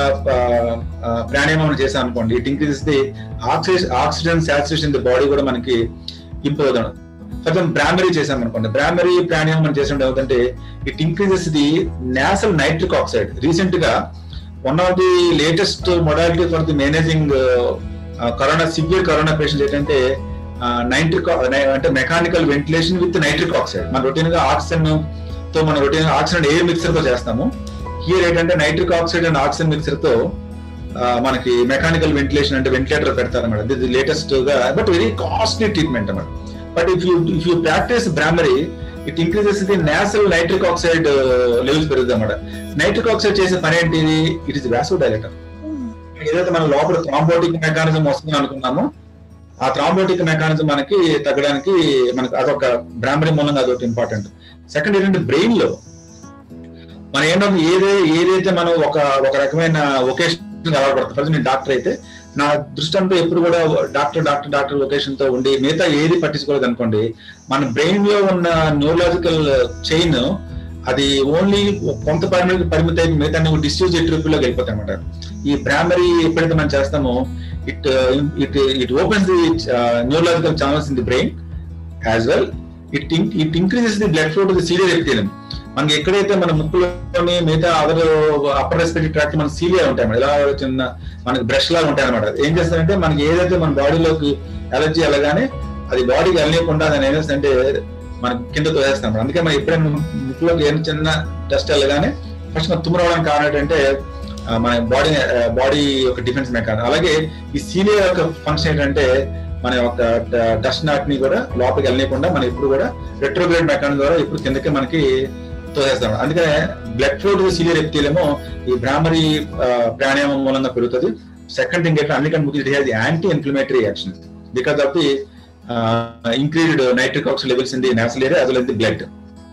pranayamam చేసాం అనుకోండి it increases the oxygen oxygen saturation the body కూడా మనకి ఇంప్రూవ్ అవుతాం ఫర్ ఎగ్జాంపుల్ బ్రాహ్మరీ చేసాం అనుకోండి బ్రాహ్మరీ ప్రాణాయామం మనం చేసినప్పుడు ఏమవుతుంటే it increases the nasal nitric oxide recent గా one of the latest modality for the managing corona severe corona patient ఏంటంటే నైట్రిక్ అంటే mechanical ventilation with nitric oxide మన రొటీన్ గా ఆక్సిజన్ తో మన రొటీన్ ఆక్సిజన్ ఎయిర్ మిక్సర్ తో చేస్తాము here ఏంటంటే nitric oxide and oxygen mixer తో ఆ, మనకి మెకానికల్ వెంటిలేషన్ అంటే వెంటిలేటర్ పెడతారు అన్నమాట ఇది లేటెస్ట్ గా బట్ వెరీ కాస్ట్లీ ట్రీట్మెంట్ అన్నమాట but if you if you practice bhramari it increases the natural nitric oxide levels పెరుగుతుంది అన్నమాట నైట్రిక్ ఆక్సైడ్ చేసే పని ఏంటి ఇట్ ఇస్ వ్యాసో డైలెటర్ ఏదైతే మనం లోపల థ్రాంబోటిక్ మెకానిజం వస్తుంది అనుకున్నామో ఆ థ్రాంబోటిక్ మెకానిజం మనకి తగ్గడానికి మనకి అదొక బ్రాహ్మణి మూలంగా అదొకటి ఇంపార్టెంట్ సెకండ్ ఏంటంటే బ్రెయిన్ లో మనం ఏంటంటే ఏదే ఏదైతే మనం ఒక ఒక రకమైన ఒకేషన్ అలవాటు ఫస్ట్ నేను డాక్టర్ అయితే నా దృష్టి అంతా ఎప్పుడు కూడా డాక్టర్ డాక్టర్ డాక్టర్ లొకేషన్ తో ఉండి మిగతా ఏది పట్టించుకోలేదు అనుకోండి మన బ్రెయిన్ లో ఉన్న న్యూరలాజికల్ చైన్ అది ఓన్లీ కొంత పరిమితి పరిమితి అయి మిగతా డిస్యూజ్ ట్రిప్ లోకి వెళ్ళిపోతాయి అనమాట ఈ ప్రైమరీ ఎప్పుడైతే మనం చేస్తామో it it it opens the neurological channels in the brain as well it it increases the blood flow to the ciliary epithelium మనకి ఎక్కడైతే మన ముక్కులోని మిగతా అదర్ అప్పర్ రెస్పిరేటరీ ట్రాక్ట్ మన సీలియా ఉంటాయి అన్నమాట. ఇలా చిన్న మనకి బ్రష్ లాగా ఉంటాయి అనమాట ఏం చేస్తారంటే మనకి ఏదైతే మన బాడీలోకి ఎలర్జీ వెళ్ళగానే అది బాడీకి వెళ్ళకుండా దాని ఏం చేస్తుందంటే మనకి కింద తోసేస్తాం అందుకే మనం ఎప్పుడైనా ముక్కులోకి ఏం చిన్న డస్ట్ వెళ్ళగానే ఫస్ట్ మనం తుమ్ము రావడానికి కారణం ఏంటంటే ఆ, మన బాడీ బాడీ యొక్క డిఫెన్స్ మెకానిజం అలాగే ఈ సీలియా యొక్క ఫంక్షన్ ఏంటంటే మన యొక్క డస్ట్ నాట్ ని కూడా లోపలికి వెళ్ళకుండా మనం ఎప్పుడు కూడా రెట్రోగ్రేడ్ మెకానిజం ద్వారా ఇప్పుడు కిందకి మనకి తోసేస్తాం అందుకనే blood flow to ciliary epithelium ఈ బ్రాహ్మరీ ఆ, ప్రాణాయామం మూలంగా పెరుగుతుంది సెకండ్ థింగ్ ఏంటంటే అన్నికంటే ముఖ్యం it has anti inflammatory action because of the increased nitric oxide levels in the national area అదే ది బ్లడ్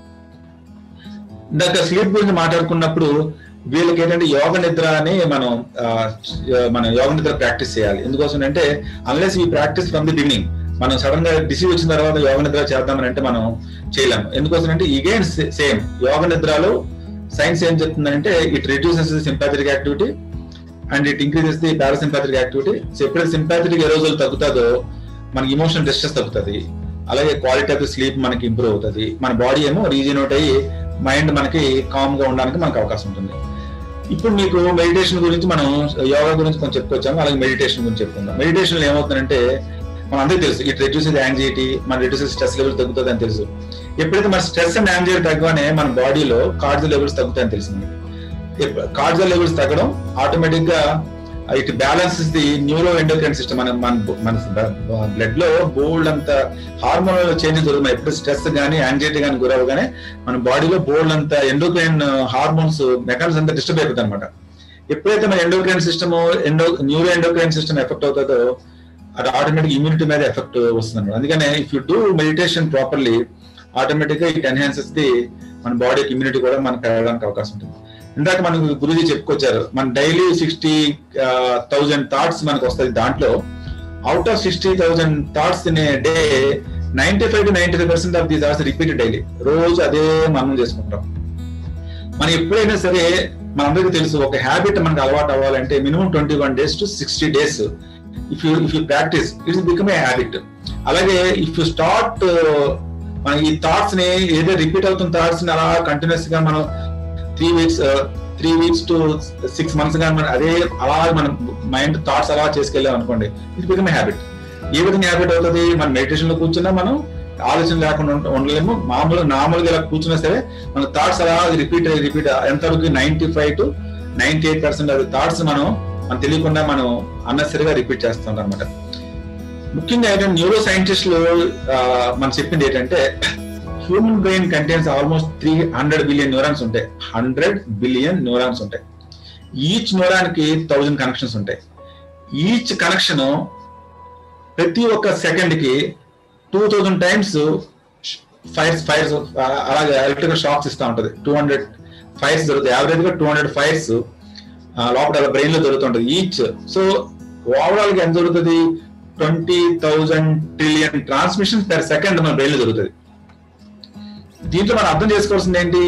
ఇందాక స్లీప్ గురించి మాట్లాడుకున్నప్పుడు వీళ్ళకి ఏంటంటే యోగ నిద్ర అని మనం ఆ, మన యోగ నిద్ర ప్రాక్టీస్ చేయాలి ఎందుకోసం అంటే అన్లెస్ ఈ ప్రాక్టీస్ ఫ్రమ్ ది బిగినింగ్ మనం సడన్ గా డిసీజ్ వచ్చిన తర్వాత యోగ నిద్ర చేద్దామని అంటే మనం చేయలేము ఎందుకోసం అంటే ఇగైన్ సేమ్ యోగ నిద్రలో సైన్స్ ఏం చెప్తుందంటే it reduces the sympathetic activity and it increases the parasympathetic activity so ఎప్పుడైతే సింపాథటిక్ ఏ రోజులు తగ్గుతుందో మనకి ఇమోషనల్ డిస్ట్రెస్ తగ్గుతుంది అలాగే క్వాలిటీ ఆఫ్ స్లీప్ మనకి ఇంప్రూవ్ అవుతుంది మన బాడీ ఏమో రీజనరేట్ అయ్యి మైండ్ మనకి కామ్ గా ఉండడానికి మనకు అవకాశం ఉంటుంది ఇప్పుడు మీకు మెడిటేషన్ గురించి మనం యోగా గురించి కొంచెం చెప్పుకొచ్చాము అలాగే మెడిటేషన్ గురించి చెప్పుకుందాం మెడిటేషన్ ఏమవుతుందంటే మన అందరికీ తెలుసు ఇట్ రెడ్యూసెస్ యాంగ్జైటీ మన రెడ్యూసెస్ స్ట్రెస్ లెవెల్ తగ్గుతుంది అని తెలుసు ఎప్పుడైతే మన స్ట్రెస్ అండ్ యాంగ్జైటీ తగ్గగానే మన బాడీలో కార్డియల్ లెవెల్స్ తగ్గుతాయని తెలుసు మనకి కార్డియల్ లెవెల్స్ తగ్గడం ఆటోమేటిక్ గా it balances the neuro endocrine system మన మన మన బ్లడ్ లో బోల్డ్ అంత హార్మోనల్ చేంజెస్ జరుగుతుంది ఎప్పుడు స్ట్రెస్ కానీ యాంగ్జైటీ కానీ గురవగానే మన బాడీలో బోల్డ్ అంత ఎండోక్రైన్ హార్మోన్స్ మెకానిజం అంతా డిస్టర్బ్ అయిపోతుంది అనమాట ఎప్పుడైతే మన endocrine system endo neuro endocrine system effect అవుతుందో అది ఆటోమేటిక్ ఇమ్యూనిటీ మీద ఎఫెక్ట్ వస్తుంది అనమాట అందుకనే if you do meditation properly automatic గా ఇట్ ఎన్హాన్సెస్ ది మన బాడీకి ఇమ్యూనిటీ కూడా మనకు పెరగడానికి అవకాశం ఉంటుంది ఇందాక మనకు గురుజీ చెప్పుకొచ్చారు మన డైలీ సిక్స్టీ థౌజండ్ థాట్స్ మనకు వస్తాయి దాంట్లో out of sixty thousand thoughts in a day ninety five to ninety five percent of these are repeated daily రోజు అదే మనం చేసుకుంటాం మనం ఎప్పుడైనా సరే మనందరికీ తెలుసు ఒక హ్యాబిట్ మనకు అలవాటు అవ్వాలంటే minimum twenty one days to sixty days if you if you practice it's become a habit అలాగే ఇఫ్ యూ స్టార్ట్ మన ఈ థాట్స్ ని ఏదో రిపీట్ అవుతున్న థాట్స్ ని అలా కంటిన్యూస్ గా మనం three weeks three weeks to six months గా మనం అదే అలా మనం మైండ్ థాట్స్ అలా చేసుకెళ్ళాం అనుకోండి ఇట్ బికమ్ హ్యాబిట్ ఏ విధంగా హ్యాబిట్ అవుతుంది మన మెడిటేషన్ లో కూర్చున్నా మనం ఆలోచన లేకుండా ఉండ- ఉండలేము మామూలు నార్మల్గా ఇలా కూర్చున్నా సరే మన థాట్స్ అలా రిపీట్ రిపీట్ ఎంతవరకు ninety five to ninety eight percent అది థాట్స్ మనం మనం తెలియకుండా మనం అన్నసరిగా రిపీట్ చేస్తుంటాం అనమాట ముఖ్యంగా ఏంటంటే న్యూరో సైంటిస్టులు మనం చెప్పింది ఏంటంటే human brain contains almost three hundred billion neurons ఉంటాయి హండ్రెడ్ బిలియన్ న్యూరాన్స్ ఉంటాయి ఈచ్ న్యూరాన్కి థౌజండ్ కనెక్షన్స్ ఉంటాయి ఈచ్ కనెక్షన్ ప్రతి ఒక్క సెకండ్ కి two thousand times fires fires అలాగే ఎలక్ట్రికల్ షాక్స్ ఇస్తూ ఉంటది టూ హండ్రెడ్ ఫైర్స్ జరుగుతాయి యావరేజ్ గా టూ హండ్రెడ్ ఫైర్స్ లోపల బ్రెయిన్ లో జరుగుతుంటది ఈచ్ సో ఓవరాల్ గా ఎంత జరుగుతుంది twenty thousand trillion transmission per second మన బ్రెయిన్ లో జరుగుతుంది దీంట్లో మనం అర్థం చేసుకోవాల్సింది ఏంటి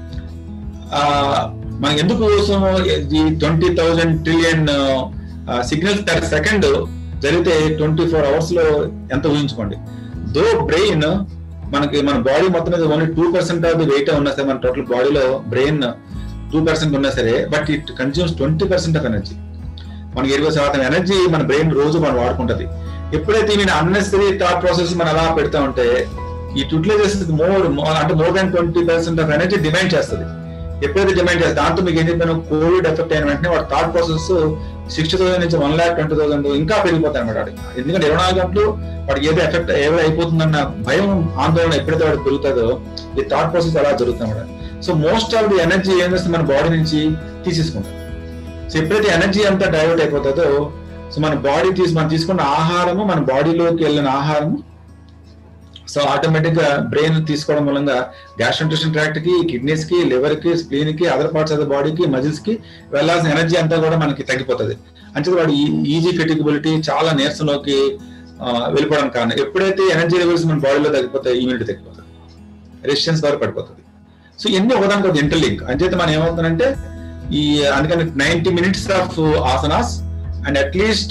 ఆ, మనం ఎందుకు కోసం ఈ twenty thousand trillion signals per second జరిగితే ట్వంటీ ఫోర్ అవర్స్ లో ఎంత ఊహించుకోండి దో బ్రెయిన్ మనకి మన బాడీ మొత్తం మీద only two percent of the weight ఉన్నా సరే మన టోటల్ బాడీలో బ్రెయిన్ టూ పర్సెంట్ ఉన్నా సరే but it consumes twenty percent of energy మనకి ఇరవై శాతం ఎనర్జీ మన బ్రెయిన్ రోజు మనం వాడుకుంటది ఎప్పుడైతే నేను అన్నెసరీ థాట్ ప్రాసెస్ మనం అలా పెడతా ఉంటే ఈ యూటిలైజేస్ మోర్ అంటే more than twenty percent of energy demand చేస్తుంది ఎప్పుడైతే డిమాండ్ చేస్తుంది దాంతో మీకు ఏం చెప్పాను కోవిడ్ ఎఫెక్ట్ అయిన వెంటనే వాడు థాట్ ప్రాసెస్ సిక్స్టీ థౌసండ్ నుంచి వన్ ల్యాక్ ట్వంటీ థౌసండ్ ఇంకా పెరిగిపోతాయి అనమాట వాడికి ఎందుకంటే ఇరవై నాలుగు గంటలు వాడికి ఏదో ఎఫెక్ట్ ఏదో అయిపోతుందన్న భయం ఆందోళన ఎప్పుడైతే వాడికి పెరుగుతుందో ఈ థాట్ ప్రాసెస్ అలా జరుగుతుంది అనమాట so most of the energy ఏం చేస్తుంది మన బాడీ నుంచి తీసేసుకుంటాం సో ఎప్పుడైతే ఎనర్జీ అంతా డైవర్ట్ అయిపోతుందో సో మన బాడీ తీసి మనం తీసుకున్న ఆహారము మన బాడీలోకి వెళ్ళిన ఆహారము సో ఆటోమేటిక్ గా బ్రెయిన్ తీసుకోవడం మూలంగా గ్యాస్ట్రంటేషన్ ట్రాక్ట్ కి కిడ్నీస్ కి లివర్ కి స్ప్లీన్ కి అదర్ పార్ట్స్ ఆఫ్ ద బాడీకి మజిల్స్ కి వెళ్ళాల్సిన ఎనర్జీ అంతా కూడా మనకి తగ్గిపోతుంది అంటే వాడు ఈజీ ఫెటికబిలిటీ చాలా నీరసంలోకి ఆ, వెళ్ళిపోవడానికి కారణం ఎప్పుడైతే ఎనర్జీ లెవెల్స్ మన బాడీలో తగ్గిపోతాయి ఇమ్యూనిటీ తగ్గిపోతుంది రెసిస్టెన్స్ పవర్ పడిపోతుంది సో ఇన్ని ఒకదానికి ఒక ఇంటర్లింక్ అంచేత మనం ఏమవుతుందంటే ఈ అందుకని ninety minutes of asanas and at least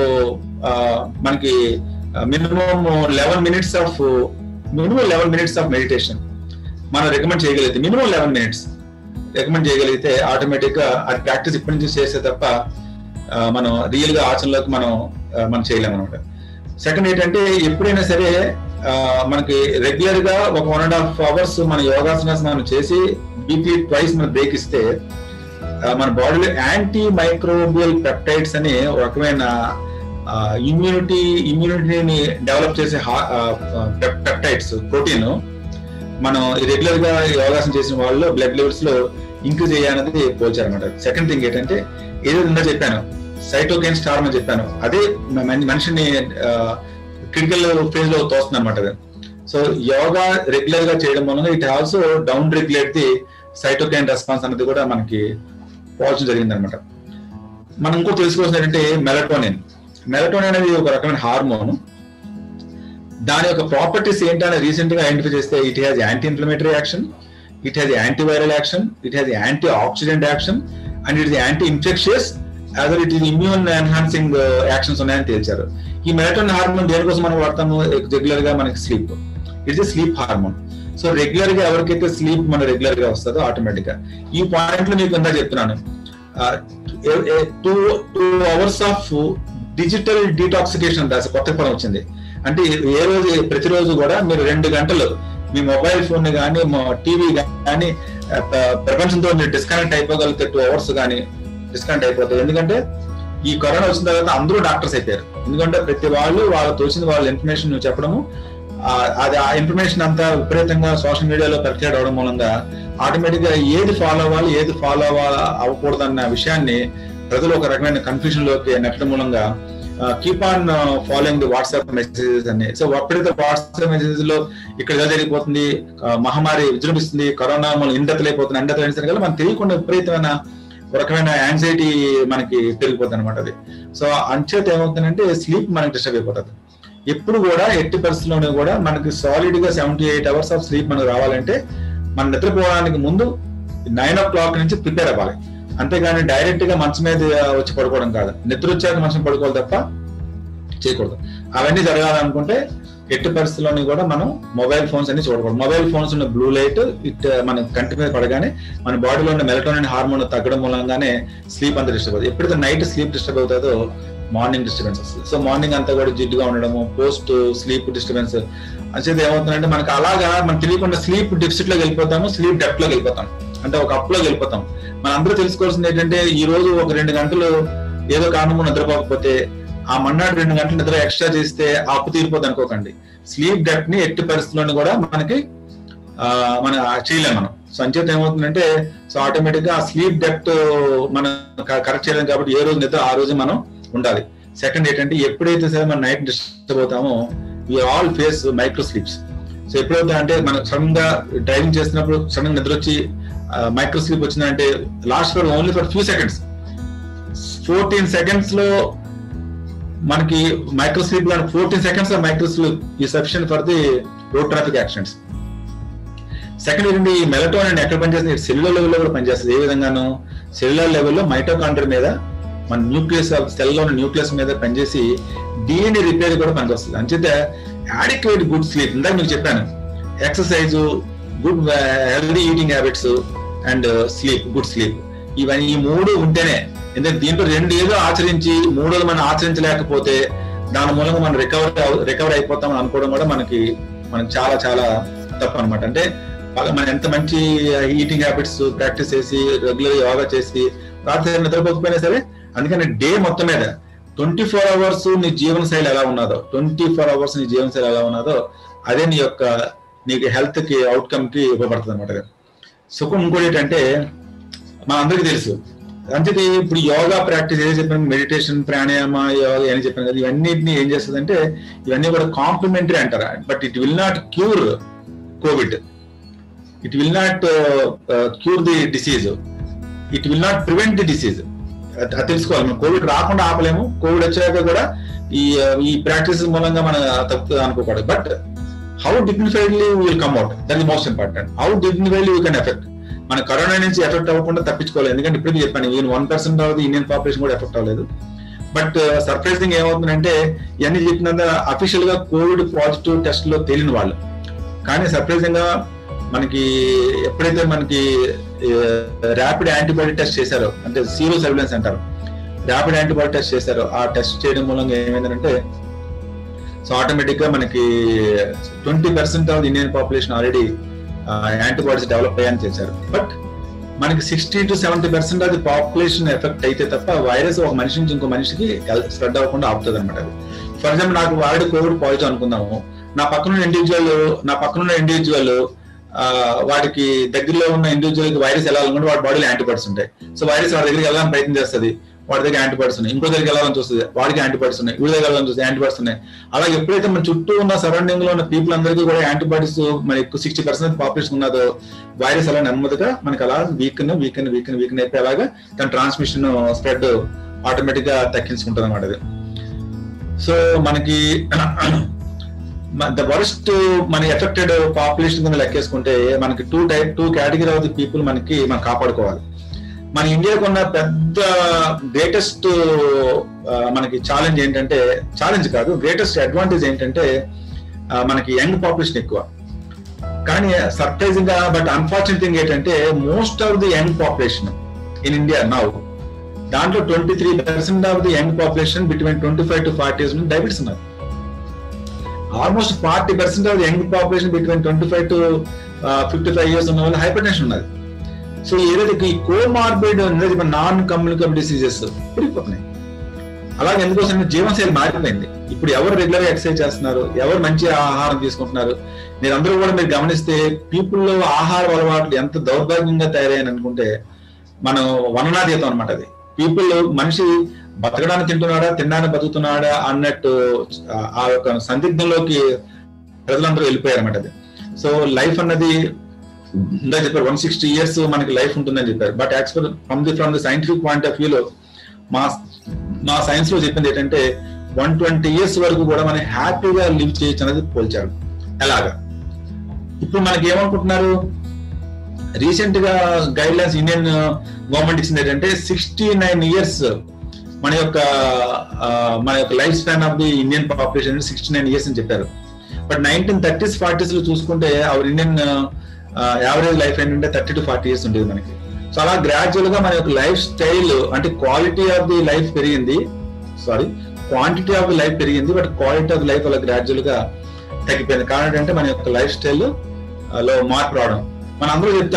మనకి minimum eleven minutes of minimum eleven minutes of meditation మనం రికమెండ్ చేయగలిగితే మినిమం లెవెన్ మినిట్స్ రికమెండ్ చేయగలిగితే ఆటోమేటిక్ గా అది ప్రాక్టీస్ ఇప్పటి నుంచి చేస్తే తప్ప ఆ, మనం రియల్ గా ఆచరణలోకి మనం ఆ, మనం చేయలేము అనమాట సెకండ్ ఏంటంటే ఎప్పుడైనా సరే ఆ, మనకి రెగ్యులర్ గా ఒక వన్ అండ్ హాఫ్ అవర్స్ మన యోగాసనాస్ మనం చేసి వీక్లీ ట్వైస్ మనం బ్రేక్ ఇస్తే ఆ, మన బాడీలో యాంటీ మైక్రోబియల్ పెప్టైడ్స్ అని ఒక రకమైన ఇమ్యూనిటీ ఇమ్యూనిటీని డెవలప్ చేసే పెప్టైడ్స్ ప్రోటీన్ మనం రెగ్యులర్ గా యోగాసనం చేసిన వాళ్ళు బ్లడ్ లెవెల్స్ లో ఇంక్రీజ్ అయ్యానది పోల్చారనమాట సెకండ్ థింగ్ ఏంటంటే ఏదో ఇందా చెప్పాను సైటోకైన్ స్టార్ అని చెప్పాను అదే మన- మనిషిని క్రిటికల్ ఫేజ్ లో తోస్తుంది అనమాట అది సో యోగా రెగ్యులర్ గా చేయడం వలన it also down regulate the cytokine response అనేది కూడా మనకి పోల్చడం జరిగింది అనమాట మనం ఇంకో తెలుసుకోవాల్సింది ఏంటంటే మెలటోనిన్ మెలటోనిన్ అనేది ఒక రకమైన హార్మోన్ దాని యొక్క ప్రాపర్టీస్ ఏంటని రీసెంట్ గా ఐడెంటిఫై చేస్తే it has anti inflammatory action it has antiviral action it has anti oxidant action and it anti infectious other it is immune enhancing actions ఉన్నాయని తేల్చారు ఈ మెలటోనిన్ హార్మోన్ దేనికోసం మనం వాడతాము రెగ్యులర్ గా మనకి sleep it's a sleep hormone so regular గా ఎవరికైతే స్లీప్ మన రెగ్యులర్ గా వస్తుందో ఆటోమేటిక్ గా ఈ పాయింట్ లో మీకు ఇందా చెప్తున్నాను two two hours of digital detoxication దాని కొత్త పదం వచ్చింది అంటే ఏ రోజు ప్రతిరోజు కూడా మీరు రెండు గంటలు మీ మొబైల్ ఫోన్ కానీ టీవీ కానీ ప్రపంచంతో మీరు డిస్కనెక్ట్ అయిపోగలిగితే టూ అవర్స్ కానీ డిస్కనెక్ట్ అయిపోతాయి ఎందుకంటే ఈ కరోనా వచ్చిన తర్వాత అందరూ డాక్టర్స్ అయిపోయారు ఎందుకంటే ప్రతి వాళ్ళు వాళ్ళకి తోచిన వాళ్ళ ఇన్ఫర్మేషన్ చెప్పడము ఆ, అది ఆ ఇన్ఫర్మేషన్ అంతా విపరీతంగా సోషల్ మీడియాలో పరిచయం అవడం మూలంగా ఆటోమేటిక్ గా ఏది ఫాలో అవ్వాలి ఏది ఫాలో అవ్వాలి అవ్వకూడదు అన్న విషయాన్ని ప్రజలు ఒక రకమైన కన్ఫ్యూజన్ లోకి నెట్టడం మూలంగా keep on following the WhatsApp messages అన్ని సో ఎప్పుడైతే వాట్సాప్ మెసేజెస్ లో ఇక్కడ ఏదో జరిగిపోతుంది ఆ, మహమ్మారి విజృంభిస్తుంది కరోనా మనం ఇండతలైపోతుంది అండతలైన కదా మనం తెలియకుండా విపరీతమైన ఒక రకమైన యాంగ్జైటీ మనకి పెరిగిపోతుంది అనమాట అది సో అంచేత ఏమవుతుందంటే స్లీప్ మనకి డిస్టర్బ్ అయిపోతుంది ఎప్పుడు కూడా ఎట్టి పరిస్థితుల్లోనూ కూడా మనకి సాలిడ్ గా seventy eight hours of sleep మనకు రావాలంటే మనం నిద్రపోవడానికి ముందు నైన్ ఓ క్లాక్ నుంచి ప్రిపేర్ అవ్వాలి అంతేగాని డైరెక్ట్ గా మంచం మీద వచ్చి పడుకోవడం కాదు నిద్ర వచ్చాక మంచం పడుకోవాలి తప్ప చేయకూడదు అవన్నీ జరగాలనుకుంటే ఎట్టి పరిస్థితుల్లోని కూడా మనం మొబైల్ ఫోన్స్ అన్ని చూడకూడదు మొబైల్ ఫోన్స్ ఉన్న బ్లూ లైట్ ఇట్ మన కంటి మీద పడగానే మన బాడీలో ఉన్న మెలటోనిన్ హార్మోన్ తగ్గడం మూలంగానే స్లీప్ అంతా డిస్టర్బ్ అవుతుంది ఎప్పుడైతే నైట్ స్లీప్ డిస్టర్బ్ అవుతుందో మార్నింగ్ డిస్టర్బెన్స్ వస్తుంది సో మార్నింగ్ అంతా కూడా జిడ్డుగా ఉండడము పోస్ట్ స్లీప్ డిస్టర్బెన్స్ అంచేది ఏమవుతుందంటే మనకి అలాగా మనం తెలియకుండా స్లీప్ డెఫిసిట్ లోకి వెళ్ళిపోతాము స్లీప్ డెప్త్ లోకి వెళ్ళిపోతాం అంటే ఒక అప్ లోకి వెళ్ళిపోతాం మన అందరూ తెలుసుకోవాల్సింది ఏంటంటే ఈ రోజు ఒక రెండు గంటలు ఏదో కారణము నిద్రపోకపోతే ఆ మన్నాడు రెండు గంటలు నిద్ర ఎక్స్ట్రా చేస్తే ఆ అప్పు తీరిపోద్ది అనుకోకండి స్లీప్ డెప్ట్ ని ఎట్టి పరిస్థితుల్లోనూ కూడా మనకి ఆ, మన చేయలేం మనం సో అంచేత ఏమవుతుందంటే సో ఆటోమేటిక్ గా ఆ స్లీప్ డెప్ట్ మనం కరెక్ట్ చేయలేం కాబట్టి ఏ రోజు నిద్ర ఆ రోజు మనం ఉండాలి సెకండ్ ఏంటంటే ఎప్పుడైతే సరే మనం నైట్ డిస్టర్బ్ అవుతామో we all face micro sleeps so ఎప్పుడైతే అంటే మనం సడన్ గా డ్రైవింగ్ చేస్తున్నప్పుడు సడన్ నిద్ర వచ్చి మైక్రో స్లీప్ వచ్చిందంటే last for only for few seconds fourteen seconds లో మనకి మైక్రో స్లీప్ లో ఫోర్టీన్ సెకండ్స్ లో మైక్రో స్లీప్ ఈ sufficient for the road traffic accidents second ఏంటంటే ఈ మెలటోనిన్ ఎక్కడ పనిచేస్తుంది సెల్యులర్ లెవెల్లో కూడా పనిచేస్తుంది ఏ విధంగాను సెల్యులర్ లెవెల్లో మైటోకాండ్రియా మీద మన న్యూక్లియస్ సెల్ లో న్యూక్లియస్ మీద పనిచేసి డిఎన్ఏ రిపేర్ కూడా పనికొస్తుంది అంచేత యాడిక్వేట్ గుడ్ స్లీప్ ఇందాక మీకు చెప్పాను exercise good healthy eating habits and sleep good sleep ఇవన్నీ ఈ మూడు ఉంటేనే ఎందుకంటే దీంట్లో రెండు ఏదో ఆచరించి మూడోది మనం ఆచరించలేకపోతే దాని మూలంగా మనం రికవర్ రికవర్ అయిపోతాం అని అనుకోవడం కూడా మనకి మనకి చాలా చాలా తప్పు అనమాట అంటే బాగా మనం ఎంత మంచి ఈటింగ్ హ్యాబిట్స్ ప్రాక్టీస్ చేసి రెగ్యులర్ యోగా చేసి రాత్రి నిద్రపోకపోయినా సరే అందుకని డే మొత్తం మీద ట్వంటీ ఫోర్ అవర్స్ నీ జీవన శైలి ఎలా ఉన్నదో ట్వంటీ ఫోర్ అవర్స్ నీ జీవన శైలి ఎలా ఉన్నదో అదే నీ యొక్క నీకు హెల్త్ కి అవుట్కమ్ కి ఇవ్వబడుతుంది అనమాట సుఖం ఇంకోటి ఏంటంటే మన అందరికీ తెలుసు అంతే ఇప్పుడు యోగా ప్రాక్టీస్ ఏదో చెప్పాను మెడిటేషన్ ప్రాణాయామ యోగా అని చెప్పాను కదా ఇవన్నిటిని ఏం చేస్తుంది అంటే ఇవన్నీ కూడా కాంప్లిమెంటరీ అంటారు but it will not cure COVID it will not cure the disease it will not prevent the disease అది తెలుసుకోవాలి మనం కోవిడ్ రాకుండా ఆపలేము కోవిడ్ వచ్చాక కూడా ఈ ఈ ప్రాక్టీస్ మూలంగా మన తప్పు అనుకోకూడదు but how dignifiedly will come out that is most important how dignifiedly you can effect మన కరోనా నుంచి ఎఫెక్ట్ అవ్వకుండా తప్పించుకోవాలి ఎందుకంటే ఇప్పటికీ చెప్పాను ఈవెన్ వన్ పర్సెంట్ అవ్వదు ఇండియన్ పాపులేషన్ కూడా ఎఫెక్ట్ అవ్వలేదు బట్ సర్ప్రైజింగ్ ఏమవుతుందంటే ఇవన్నీ చెప్పినంత అఫీషియల్ గా కోవిడ్ పాజిటివ్ టెస్ట్ లో తేలిన వాళ్ళు కానీ సర్ప్రైజింగ్ గా మనకి ఎప్పుడైతే మనకి ర్యాపిడ్ యాంటీబాడీ టెస్ట్ చేశారో అంటే సీరో సర్విలెన్స్ అంటారు ర్యాపిడ్ యాంటీబాడీ టెస్ట్ చేశారో ఆ టెస్ట్ చేయడం మూలంగా ఏమైందంటే సో ఆటోమేటిక్ గా మనకి twenty percent of Indian population already antibodies develop అయ్యాయని చేశారు బట్ మనకి sixty to seventy percent of the population effect అయితే తప్ప వైరస్ ఒక మనిషి నుంచి ఇంకో మనిషికి స్ప్రెడ్ అవ్వకుండా ఆపుతుంది అనమాట అది ఫర్ ఎగ్జాంపుల్ నాకు వాడి కోవిడ్ పాజిటివ్ అనుకుందాము నా పక్కన ఇండివిజువల్ నా పక్కన ఇండివిజువల్ వాడికి దగ్గరలో ఉన్న ఇండివిజువల్ కి వైరస్ ఎలా అనుకుంటే వాడి బాడీలో యాంటీబాడీస్ ఉంటాయి సో వైరస్ వాడి దగ్గరికి వెళ్ళాలని ప్రయత్నం చేస్తుంది వాడి దగ్గర యాంటీబాడీస్ ఉన్నాయి ఇంకో దగ్గరికి వెళ్ళాలని చూస్తుంది వాడికి యాంటీబాడీస్ ఉన్నాయి వీడి దగ్గర వెళ్ళాలని చూస్తే యాంటీబాడీస్ ఉన్నాయి అలా ఎప్పుడైతే మన చుట్టూ ఉన్న సరౌండింగ్ లో ఉన్న పీపుల్ అందరికీ కూడా యాంటీబాడీస్ మన ఎక్కువ సిక్స్టీ పర్సెంట్ పాపులేషన్ ఉన్నదో వైరస్ అలా నెమ్మదిగా మనకి అలా వీక్ వీక్ వీక్ వీక్ అయిపోయి అలాగా దాని ట్రాన్స్మిషన్ స్ప్రెడ్ ఆటోమేటిక్ గా తగ్గించుకుంటుంది అన్నమాట అది సో మనకి ద వరస్ట్ మన ఎఫెక్టెడ్ పాపులేషన్ కింద లెక్కేసుకుంటే మనకి two type two category of the people మనకి మనం కాపాడుకోవాలి మన ఇండియాకు ఉన్న పెద్ద గ్రేటెస్ట్ మనకి ఛాలెంజ్ ఏంటంటే ఛాలెంజ్ కాదు గ్రేటెస్ట్ అడ్వాంటేజ్ ఏంటంటే మనకి యంగ్ పాపులేషన్ ఎక్కువ కానీ సర్ప్రైజింగ్ గా బట్ అన్ఫార్చునేట్ థింగ్ ఏంటంటే most of the young population in India now దాంట్లో twenty three percent of the young population between twenty five to forty years diabetes ఉన్నారు almost forty percent of young population between twenty five to fifty five years ఉన్న వాళ్ళు hyper tension ఉన్నది so ఏదైతే ఈ comorbid non communicable diseases పెరిగిపోతున్నాయి అలాగే ఎందుకోసం జీవనశైలి మారిపోయింది ఇప్పుడు ఎవరు రెగ్యులర్ గా ఎక్సర్సైజ్ చేస్తున్నారు ఎవరు మంచి ఆహారం తీసుకుంటున్నారు మీరు అందరూ కూడా మీరు గమనిస్తే పీపుల్ లో ఆహార అలవాట్లు ఎంత దౌర్భాగ్యంగా తయారయ్యాయని అనుకుంటే మనం వననాతీతం అనమాట అది పీపుల్ మనిషి బతకడానికి తింటున్నాడా తినడానికి బతుకుతున్నాడా అన్నట్టు ఆ యొక్క సందిగ్ధంలోకి ప్రజలందరూ వెళ్ళిపోయారు అనమాట అది సో లైఫ్ అన్నది ఇందా చెప్పారు వన్ సిక్స్టీ ఇయర్స్ మనకి లైఫ్ ఉంటుందని చెప్పారు but actual from the from the scientific point of వ్యూలో మా మా సైన్స్ లో చెప్పింది ఏంటంటే వన్ ట్వంటీ ఇయర్స్ వరకు కూడా మనం హ్యాపీగా లివ్ చేయొచ్చు అనేది పోల్చారు ఎలాగా ఇప్పుడు మనకి ఏమనుకుంటున్నారు రీసెంట్ గా గైడ్ లైన్స్ ఇండియన్ గవర్నమెంట్ ఇచ్చింది ఏంటంటే సిక్స్టీ నైన్ ఇయర్స్ మన యొక్క మన యొక్క life span of the Indian population sixty nine years అని చెప్పారు బట్ నైన్టీన్ థర్టీస్ ఫార్టీస్ లో చూసుకుంటే అవర్ ఇండియన్ యావరేజ్ లైఫ్ ఏంటంటే థర్టీ టు ఫార్టీ ఇయర్స్ ఉండేది మనకి సో అలా గ్రాడ్యువల్ గా మన యొక్క లైఫ్ స్టైల్ అంటే క్వాలిటీ ఆఫ్ ది లైఫ్ పెరిగింది sorry quantity of the life పెరిగింది బట్ క్వాలిటీ ఆఫ్ లైఫ్ అలా గ్రాడ్యువల్ గా తగ్గిపోయింది కారణం ఏంటంటే మన యొక్క లైఫ్ స్టైల్ లో మార్పు రావడం మనం అందరూ చెప్తాము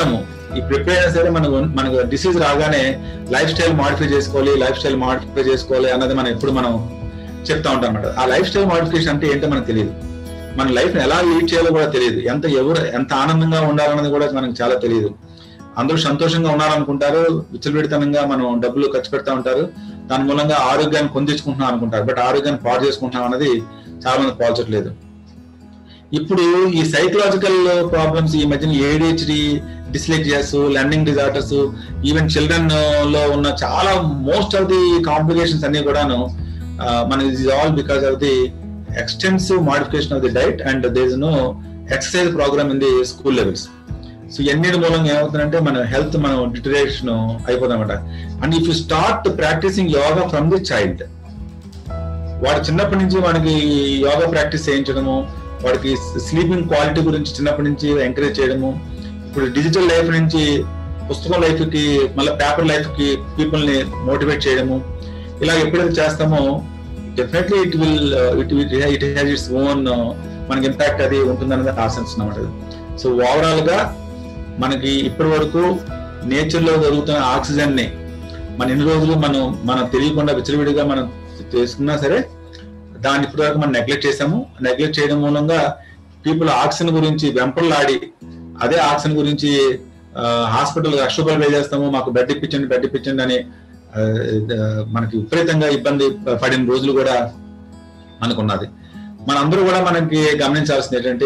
ఇప్పుడు ఎప్పుడైనా సరే మనకు మనకు డిసీజ్ రాగానే లైఫ్ స్టైల్ మాడిఫై చేసుకోవాలి లైఫ్ స్టైల్ మాడిఫై చేసుకోవాలి అన్నది మనం ఎప్పుడు మనం చెప్తా ఉంటాం అన్నమాట ఆ లైఫ్ స్టైల్ మాడిఫికేషన్ అంటే ఏంటో మనకు తెలియదు మన లైఫ్ ఎలా లీడ్ చేయాలో కూడా తెలియదు ఎంత ఎవరు ఎంత ఆనందంగా ఉండాలన్నది కూడా మనకు చాలా తెలియదు అందరూ సంతోషంగా ఉన్నారనుకుంటారు విచ్చలవిడితనంగా మనం డబ్బులు ఖర్చు పెడతా ఉంటారు దాని మూలంగా ఆరోగ్యాన్ని పొందించుకుంటున్నాం అనుకుంటారు బట్ ఆరోగ్యాన్ని పాడు చేసుకుంటున్నాం అనేది చాలా మంది పోల్చట్లేదు ఇప్పుడు ఈ సైకలాజికల్ ప్రాబ్లమ్స్ ఈ మధ్యన ADHD dyslexias learning disorders even children లో ఉన్న చాలా మోస్ట్ ఆఫ్ ది కాంప్లికేషన్స్ అన్ని కూడాను మన is all because of the extensive modification of the diet and there is no exercise program in the school levels so ఎన్నిటి మూలంగా ఏమవుతుందంటే మన హెల్త్ మనం డిటరేషన్ అయిపోతామన్నమాట and if you start practicing yoga from the child వాడు చిన్నప్పటి నుంచి వాడికి యోగా ప్రాక్టీస్ చేయించడము వాడికి స్లీపింగ్ క్వాలిటీ గురించి చిన్నప్పటి నుంచి ఎంకరేజ్ చేయడము ఇప్పుడు డిజిటల్ లైఫ్ నుంచి పుస్తకం లైఫ్ కి మళ్ళీ పేపర్ లైఫ్ కి పీపుల్ ని మోటివేట్ చేయడము ఇలా ఎప్పుడైతే చేస్తామో definitely it will it it has it's own మనకి ఇంపాక్ట్ అది ఉంటుందన్నది ఆశిస్తున్నాం సో ఓవరాల్ గా మనకి ఇప్పటి వరకు నేచర్ లో జరుగుతున్న ఆక్సిజన్ ని మన ఎన్ని రోజులు మనం మనం తెలియకుండా విచ్చలవిడిగా మనం చేసుకున్నా సరే దాన్ని ఇప్పటి వరకు మనం నెగ్లెక్ట్ చేసాము నెగ్లెక్ట్ చేయడం మూలంగా పీపుల్ ఆక్సిజన్ గురించి వెంపర్లాడి అదే ఆక్సిజన్ గురించి హాస్పిటల్ లక్ష రూపాయలు పే చేస్తాము మాకు బెడ్ ఇప్పించండి బెడ్ ఇప్పించండి అని మనకి విపరీతంగా ఇబ్బంది పడిన రోజులు కూడా మనకున్నది మనందరూ కూడా మనకి గమనించాల్సింది ఏంటంటే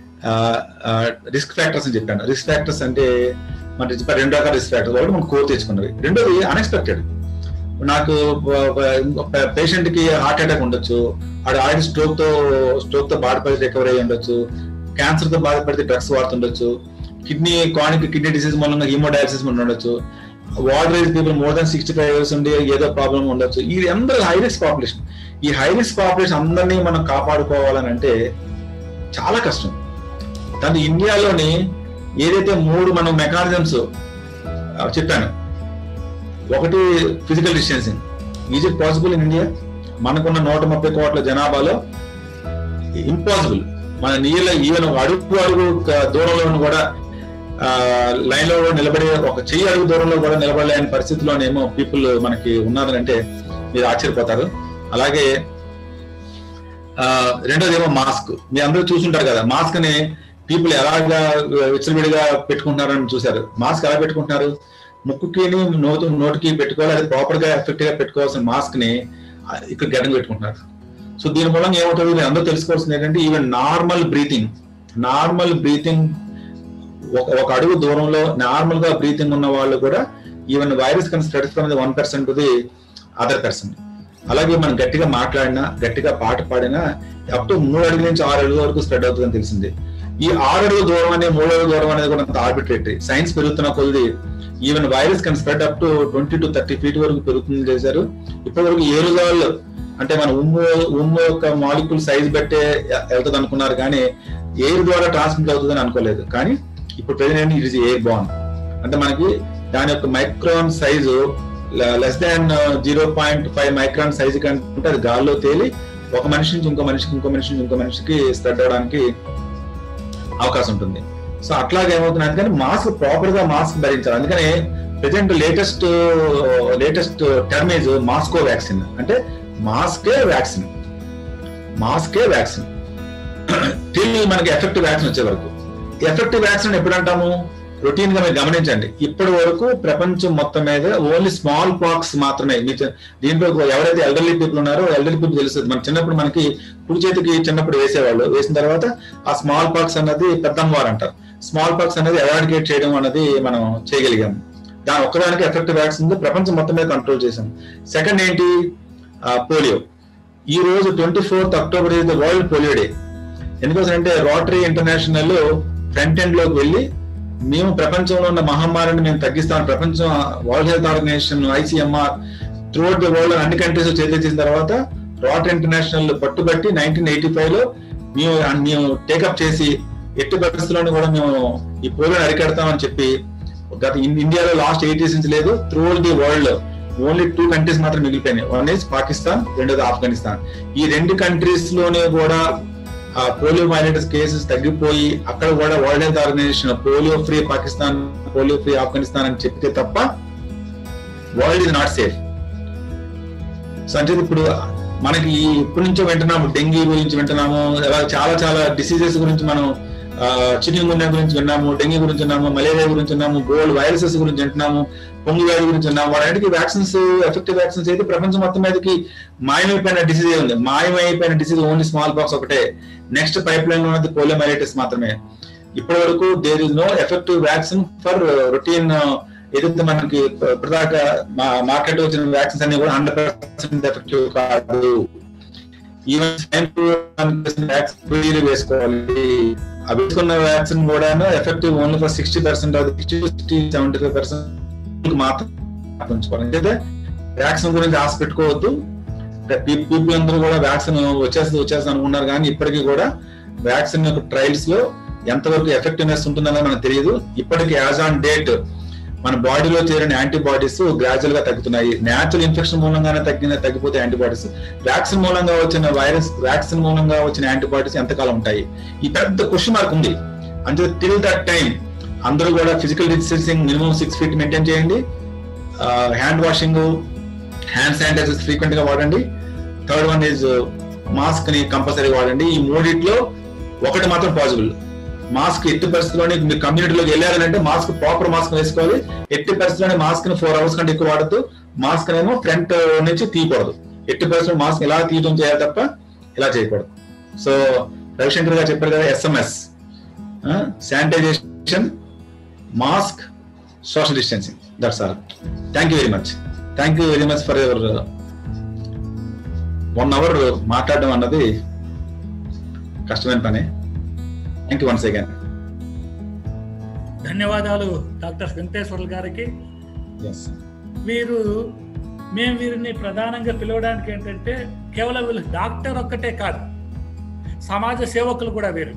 రిస్క్ ఫ్యాక్టర్స్ అని చెప్పాను రిస్క్ ఫ్యాక్టర్స్ అంటే మన రెండు రకాల రిస్క్ ఫ్యాక్టర్స్ ఒకటి మనం కోర్ తెచ్చుకున్నవి రెండోది అన్ఎక్స్పెక్టెడ్ నాకు పేషెంట్ కి హార్ట్ అటాక్ ఉండొచ్చు ఆడు ఆల్రెడీ స్ట్రోక్ తో స్ట్రోక్ తో బాధపడి రికవర్ అయ్యి ఉండొచ్చు క్యాన్సర్ తో బాధపడితే డ్రగ్స్ వాడుతుండొచ్చు కిడ్నీ క్రానిక్ కిడ్నీ డిసీజ్ మూలంగా హీమోడయాలసిస్ ఉండొచ్చు వార్డ్ రైజ్ people more than sixty five years ఉండి ఏదో ప్రాబ్లం ఉండొచ్చు ఇది అందరూ హై రిస్క్ పాపులేషన్ ఈ హై రిస్క్ పాపులేషన్ అందరినీ మనం కాపాడుకోవాలని అంటే చాలా కష్టం కానీ ఇండియాలోని ఏదైతే మూడు మనం మెకానిజమ్స్ చెప్పాను ఒకటి physical distancing is it possible in India మనకున్న నూట ముప్పై కోట్ల జనాభాలో ఇంపాసిబుల్ మన నీళ్ళ ఈవెన్ ఒక అడుగు అడుగు దూరంలో కూడా లైన్ లో నిలబడే ఒక చెయ్యి అడుగు దూరంలో కూడా నిలబడలేని పరిస్థితిలోనేమో పీపుల్ మనకి ఉన్నారంటే మీరు ఆశ్చర్యపోతారు అలాగే రెండోది ఏమో మాస్క్ మీ అందరూ చూసుంటారు కదా మాస్క్ ని పీపుల్ ఎలాగా విచ్చలవిడిగా పెట్టుకుంటున్నారని చూసారు మాస్క్ ఎలా పెట్టుకుంటున్నారు ముక్కుకి నోటు నోటికి పెట్టుకోవాలి అది ప్రాపర్ గా ఎఫెక్ట్ గా పెట్టుకోవాల్సిన మాస్క్ ని ఇక్కడ గడ్డం పెట్టుకుంటున్నారు సో దీని మూలంగా ఏమవుతుంది మీరు అందరూ తెలుసుకోవాల్సింది ఏంటంటే even normal breathing normal breathing ఒక ఒక అడుగు దూరంలో నార్మల్ గా బ్రీతింగ్ ఉన్న వాళ్ళు కూడా even virus can spread from one percent to the other person అలాగే మనం గట్టిగా మాట్లాడినా గట్టిగా పాట పాడినా అప్ టు మూడు అడుగుల నుంచి ఆరు అడుగుల వరకు స్ప్రెడ్ అవుతుందని తెలిసింది ఈ ఆరు అడుగు దూరం అనే మూడు అడుగు దూరం అనేది కూడా అంత ఆర్బిట్రేటరీ సైన్స్ పెరుగుతున్న కొద్ది even virus can spread up to twenty to thirty feet వరకు పెరుగుతుంది చేశారు ఇప్పటి వరకు ఏరుగాళ్ళు అంటే మన ఉమ్ము ఉమ్ము యొక్క మాలిక్యూల్ సైజ్ బట్టే వెళ్తుంది అనుకున్నారు కానీ ఎయిర్ ద్వారా ట్రాన్స్మిట్ అవుతుందని అనుకోలేదు కానీ ఇప్పుడు present it is airborne అంటే మనకి దాని యొక్క micron size less than zero point five micron size కంటే అది గాల్లో తేలి ఒక మనిషి నుంచి ఇంకో మనిషికి ఇంకో మనిషి నుంచి ఇంకో మనిషికి స్ప్రెడ్ అవడానికి అవకాశం ఉంటుంది సో అట్లాగే ఏమవుతుంది అందుకని మాస్క్ ప్రాపర్ గా మాస్క్ ధరించాలి అందుకని present latest latest term is మాస్కో వ్యాక్సిన్ అంటే మాస్కే వ్యాక్సిన్ మాస్కే వ్యాక్సిన్ టిల్ మనకి ఎఫెక్టివ్ వ్యాక్సిన్ వచ్చే వరకు ఎఫెక్టివ్ వ్యాక్సిన్ ఎప్పుడు అంటాము రొటీన్ గా మీరు గమనించండి ఇప్పటి వరకు ప్రపంచం మొత్తం మీద ఓన్లీ స్మాల్ పాక్స్ మాత్రమే దీంట్లో ఎవరైతే ఎల్డర్లీ పీపుల్ ఉన్నారో ఎల్డర్లీ పీపుల్ తెలుస్తుంది మన చిన్నప్పుడు మనకి కుడి చేతికి చిన్నప్పుడు వేసేవాళ్ళు వేసిన తర్వాత ఆ స్మాల్ పాక్స్ అన్నది పెద్దమ్మవారు అంటారు స్మాల్ పాక్స్ అనేది ఎరాడికేట్ చేయడం అనేది మనం చేయగలిగాం దాని ఒక్కదానికి ఎఫెక్టివ్ వ్యాక్సిన్ ప్రపంచం మొత్తం మీద కంట్రోల్ చేసాం సెకండ్ ఏంటి పోలియో ఈ రోజు twenty fourth October is the world polio day ఎందుకోసం అంటే రోటరీ ఇంటర్నేషనల్ ఫ్రంట్ ఎండ్ లోకి వెళ్ళి మేము ప్రపంచంలో ఉన్న మహమ్మారిని మేము తగ్గిస్తాం ప్రపంచం World health Organization ICMR throughout the world అన్ని కంట్రీస్ చేసిన తర్వాత రోటరీ ఇంటర్నేషనల్ పట్టుబట్టి నైన్టీన్ ఎయిటీ ఫైవ్ లో మేము మేము టేకప్ చేసి ఎట్టి పరిస్థితుల్లోనూ కూడా మేము ఈ పోలియోని అరికెడతామని చెప్పి గత ఇండియాలో లాస్ట్ ఎయిట్ ఇయర్స్ నుంచి లేదు throughout the world only two countries మాత్రం మిగిలిపోయినాయి వన్ ఇస్ పాకిస్తాన్ రెండోది ఆఫ్ఘనిస్తాన్ ఈ రెండు కంట్రీస్ లోనే కూడా ఆ పోలియో మైలైటిస్ కేసెస్ తగ్గిపోయి అక్కడ కూడా World health Organization polio free Pakistan polio free Afghanistan అని చెప్తే తప్ప world is not safe so అంటే ఇప్పుడు మనకి ఇప్పటి నుంచో వింటున్నాము డెంగీ గురించి వింటున్నాము అలా చాలా చాలా డిసీజెస్ గురించి మనం చికెన్ గుండె గురించి విన్నాము డెంగీ గురించి విన్నాము మలేరియా గురించి విన్నాము గోల్డ్ వైరసెస్ గురించి వింటున్నాము పొంగు వ్యాధి గురించి విన్నాము వాటికి వ్యాక్సిన్స్ ఎఫెక్టివ్ వ్యాక్సిన్స్ అయితే ప్రపంచం మొత్తం మీదకి మాయమైపోయిన డిసీజ్ ఉంది మాయమైపోయిన డిసీజ్ ఓన్లీ స్మాల్ బాక్స్ ఒకటే నెక్స్ట్ పైప్ లైన్ లో ఉన్నది పోలియోమైలైటిస్ మాత్రమే ఇప్పటి వరకు there is no effective vaccine for routine ఏదైతే మనకి ఇప్పటిదాకా మార్కెట్ వచ్చిన వ్యాక్సిన్స్ అన్ని కూడా హండ్రెడ్ పర్సెంట్ ఎఫెక్టివ్ కాదు ఈవెన్ వ్యాక్సిన్ వేసుకోవాలి అవి వేసుకున్న వ్యాక్సిన్ కూడా effective only for sixty percent sixty seventy five percent మాత్రం ఉంచుకోవాలి అయితే వ్యాక్సిన్ గురించి ఆశ పెట్టుకోవద్దు పీపుల్ అందరూ కూడా వ్యాక్సిన్ వచ్చేస్తుంది వచ్చేస్తుంది అనుకున్నారు కానీ ఇప్పటికీ కూడా వ్యాక్సిన్ యొక్క ట్రయల్స్ లో ఎంతవరకు ఎఫెక్టివ్నెస్ ఉంటుందన్నది మనకు తెలియదు ఇప్పటికి యాజ్ ఆన్ డేట్ మన బాడీలో చేరిన యాంటీబాడీస్ గ్రాడ్యువల్ గా తగ్గుతున్నాయి న్యాచురల్ ఇన్ఫెక్షన్ మూలంగానే తగ్గిన తగ్గిపోతే యాంటీబాడీస్ వ్యాక్సిన్ మూలంగా వచ్చిన వైరస్ వ్యాక్సిన్ మూలంగా వచ్చిన యాంటీబాడీస్ ఎంతకాలం ఉంటాయి ఈ పెద్ద క్వశ్చన్ మార్క్ ఉంది అంటే టిల్ దట్ టైం అందరూ కూడా physical distancing minimum six feet maintain చేయండి hand washing hand sanitizers frequent గా వాడండి థర్డ్ వన్ ఈజ్ మాస్క్ ని కంపల్సరీ వాడండి ఈ మూడిట్లో ఒకటి మాత్రం పాసిబుల్ మాస్క్ ఎట్టి పరిస్థితుల్లోనే మీరు కమ్యూనిటీలోకి వెళ్ళారంటే మాస్క్ ప్రాపర్ మాస్క్ వేసుకోవాలి ఎట్టి పరిస్థితుల్లోనే మాస్క్ ని ఫోర్ అవర్స్ కంటే ఎక్కువ వాడద్దు మాస్క్ ఏమో ఫ్రంట్ నుంచి తీయకూడదు ఎట్టి పరిస్థితుల్లో మాస్క్ ఇలా తీయడం చేయాలి తప్ప ఇలా చేయకూడదు సో రవిశంకర్ గారు చెప్పారు కదా SMS sanitization mask social distancing that's all thank you very much thank you very much for your one hour మాట్లాడడం అన్నది కష్టమైన పని థ్యాంక్ యూ వన్స్ అగైన్ ధన్యవాదాలు డాక్టర్ వెంకటేశ్వర్లు గారికి ఎస్ వీరు మేము వీరిని ప్రధానంగా పిలవడానికి ఏంటంటే కేవలం వీళ్ళు డాక్టర్ ఒక్కటే కాదు సమాజ సేవకులు కూడా వీరు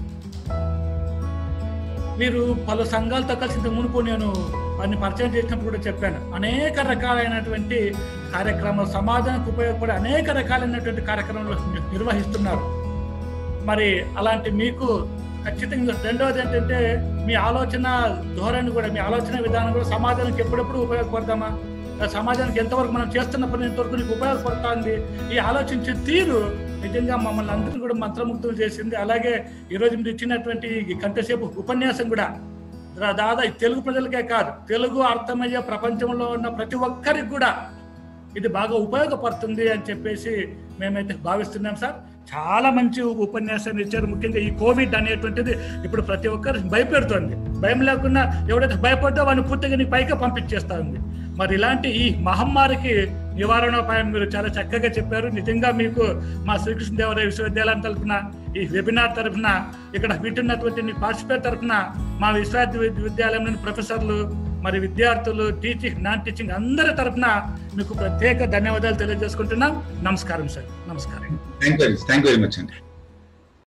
వీరు పలు సంఘాలతో కలిసి ఇంతకు మునుపు నేను వారిని పరిచయం చేసినప్పుడు కూడా చెప్పాను అనేక రకాలైనటువంటి కార్యక్రమాలు సమాజానికి ఉపయోగపడే అనేక రకాలైనటువంటి కార్యక్రమాలు నిర్వహిస్తున్నారు మరి అలాంటి మీకు ఖచ్చితంగా రెండవది ఏంటంటే మీ ఆలోచన ధోరణి కూడా మీ ఆలోచన విధానం కూడా సమాజానికి ఎప్పుడెప్పుడు ఉపయోగపడతామా సమాజానికి ఎంతవరకు మనం చేస్తున్న పని ఎంతవరకు నీకు ఉపయోగపడుతుంది ఈ ఆలోచించే తీరు నిజంగా మమ్మల్ని అందరినీ కూడా మంత్రముగ్ధులు చేసింది అలాగే ఈరోజు మీరు ఇచ్చినటువంటి ఈ గంటసేపు ఉపన్యాసం కూడా దాదాపు తెలుగు ప్రజలకే కాదు తెలుగు అర్థమయ్యే ప్రపంచంలో ఉన్న ప్రతి ఒక్కరికి కూడా ఇది బాగా ఉపయోగపడుతుంది అని చెప్పేసి మేమైతే భావిస్తున్నాం సార్ చాలా మంచి ఉపన్యాసాన్ని ఇచ్చారు ముఖ్యంగా ఈ కోవిడ్ అనేటువంటిది ఇప్పుడు ప్రతి ఒక్కరు భయపెడుతోంది భయం లేకుండా ఎవడైతే భయపడ్డా వాడిని పూర్తిగా నీ పైకి పంపించేస్తా ఉంది మరి ఇలాంటి ఈ మహమ్మారికి నివారణోపాయం మీరు చాలా చక్కగా చెప్పారు నిజంగా మీకు మా శ్రీకృష్ణదేవరాయ విశ్వవిద్యాలయం తరఫున ఈ వెబినార్ తరఫున ఇక్కడ వింటున్నటువంటి పార్టిసిపేట్ తరఫున మా విశ్వవిద్యాలయంలోని ప్రొఫెసర్లు మరి విద్యార్థులు టీచింగ్ నాన్ టీచింగ్ అందరి తరఫున మీకు ప్రత్యేక ధన్యవాదాలు తెలియజేసుకుంటున్నాం నమస్కారం సార్ నమస్కారం thank you thank you very much అండి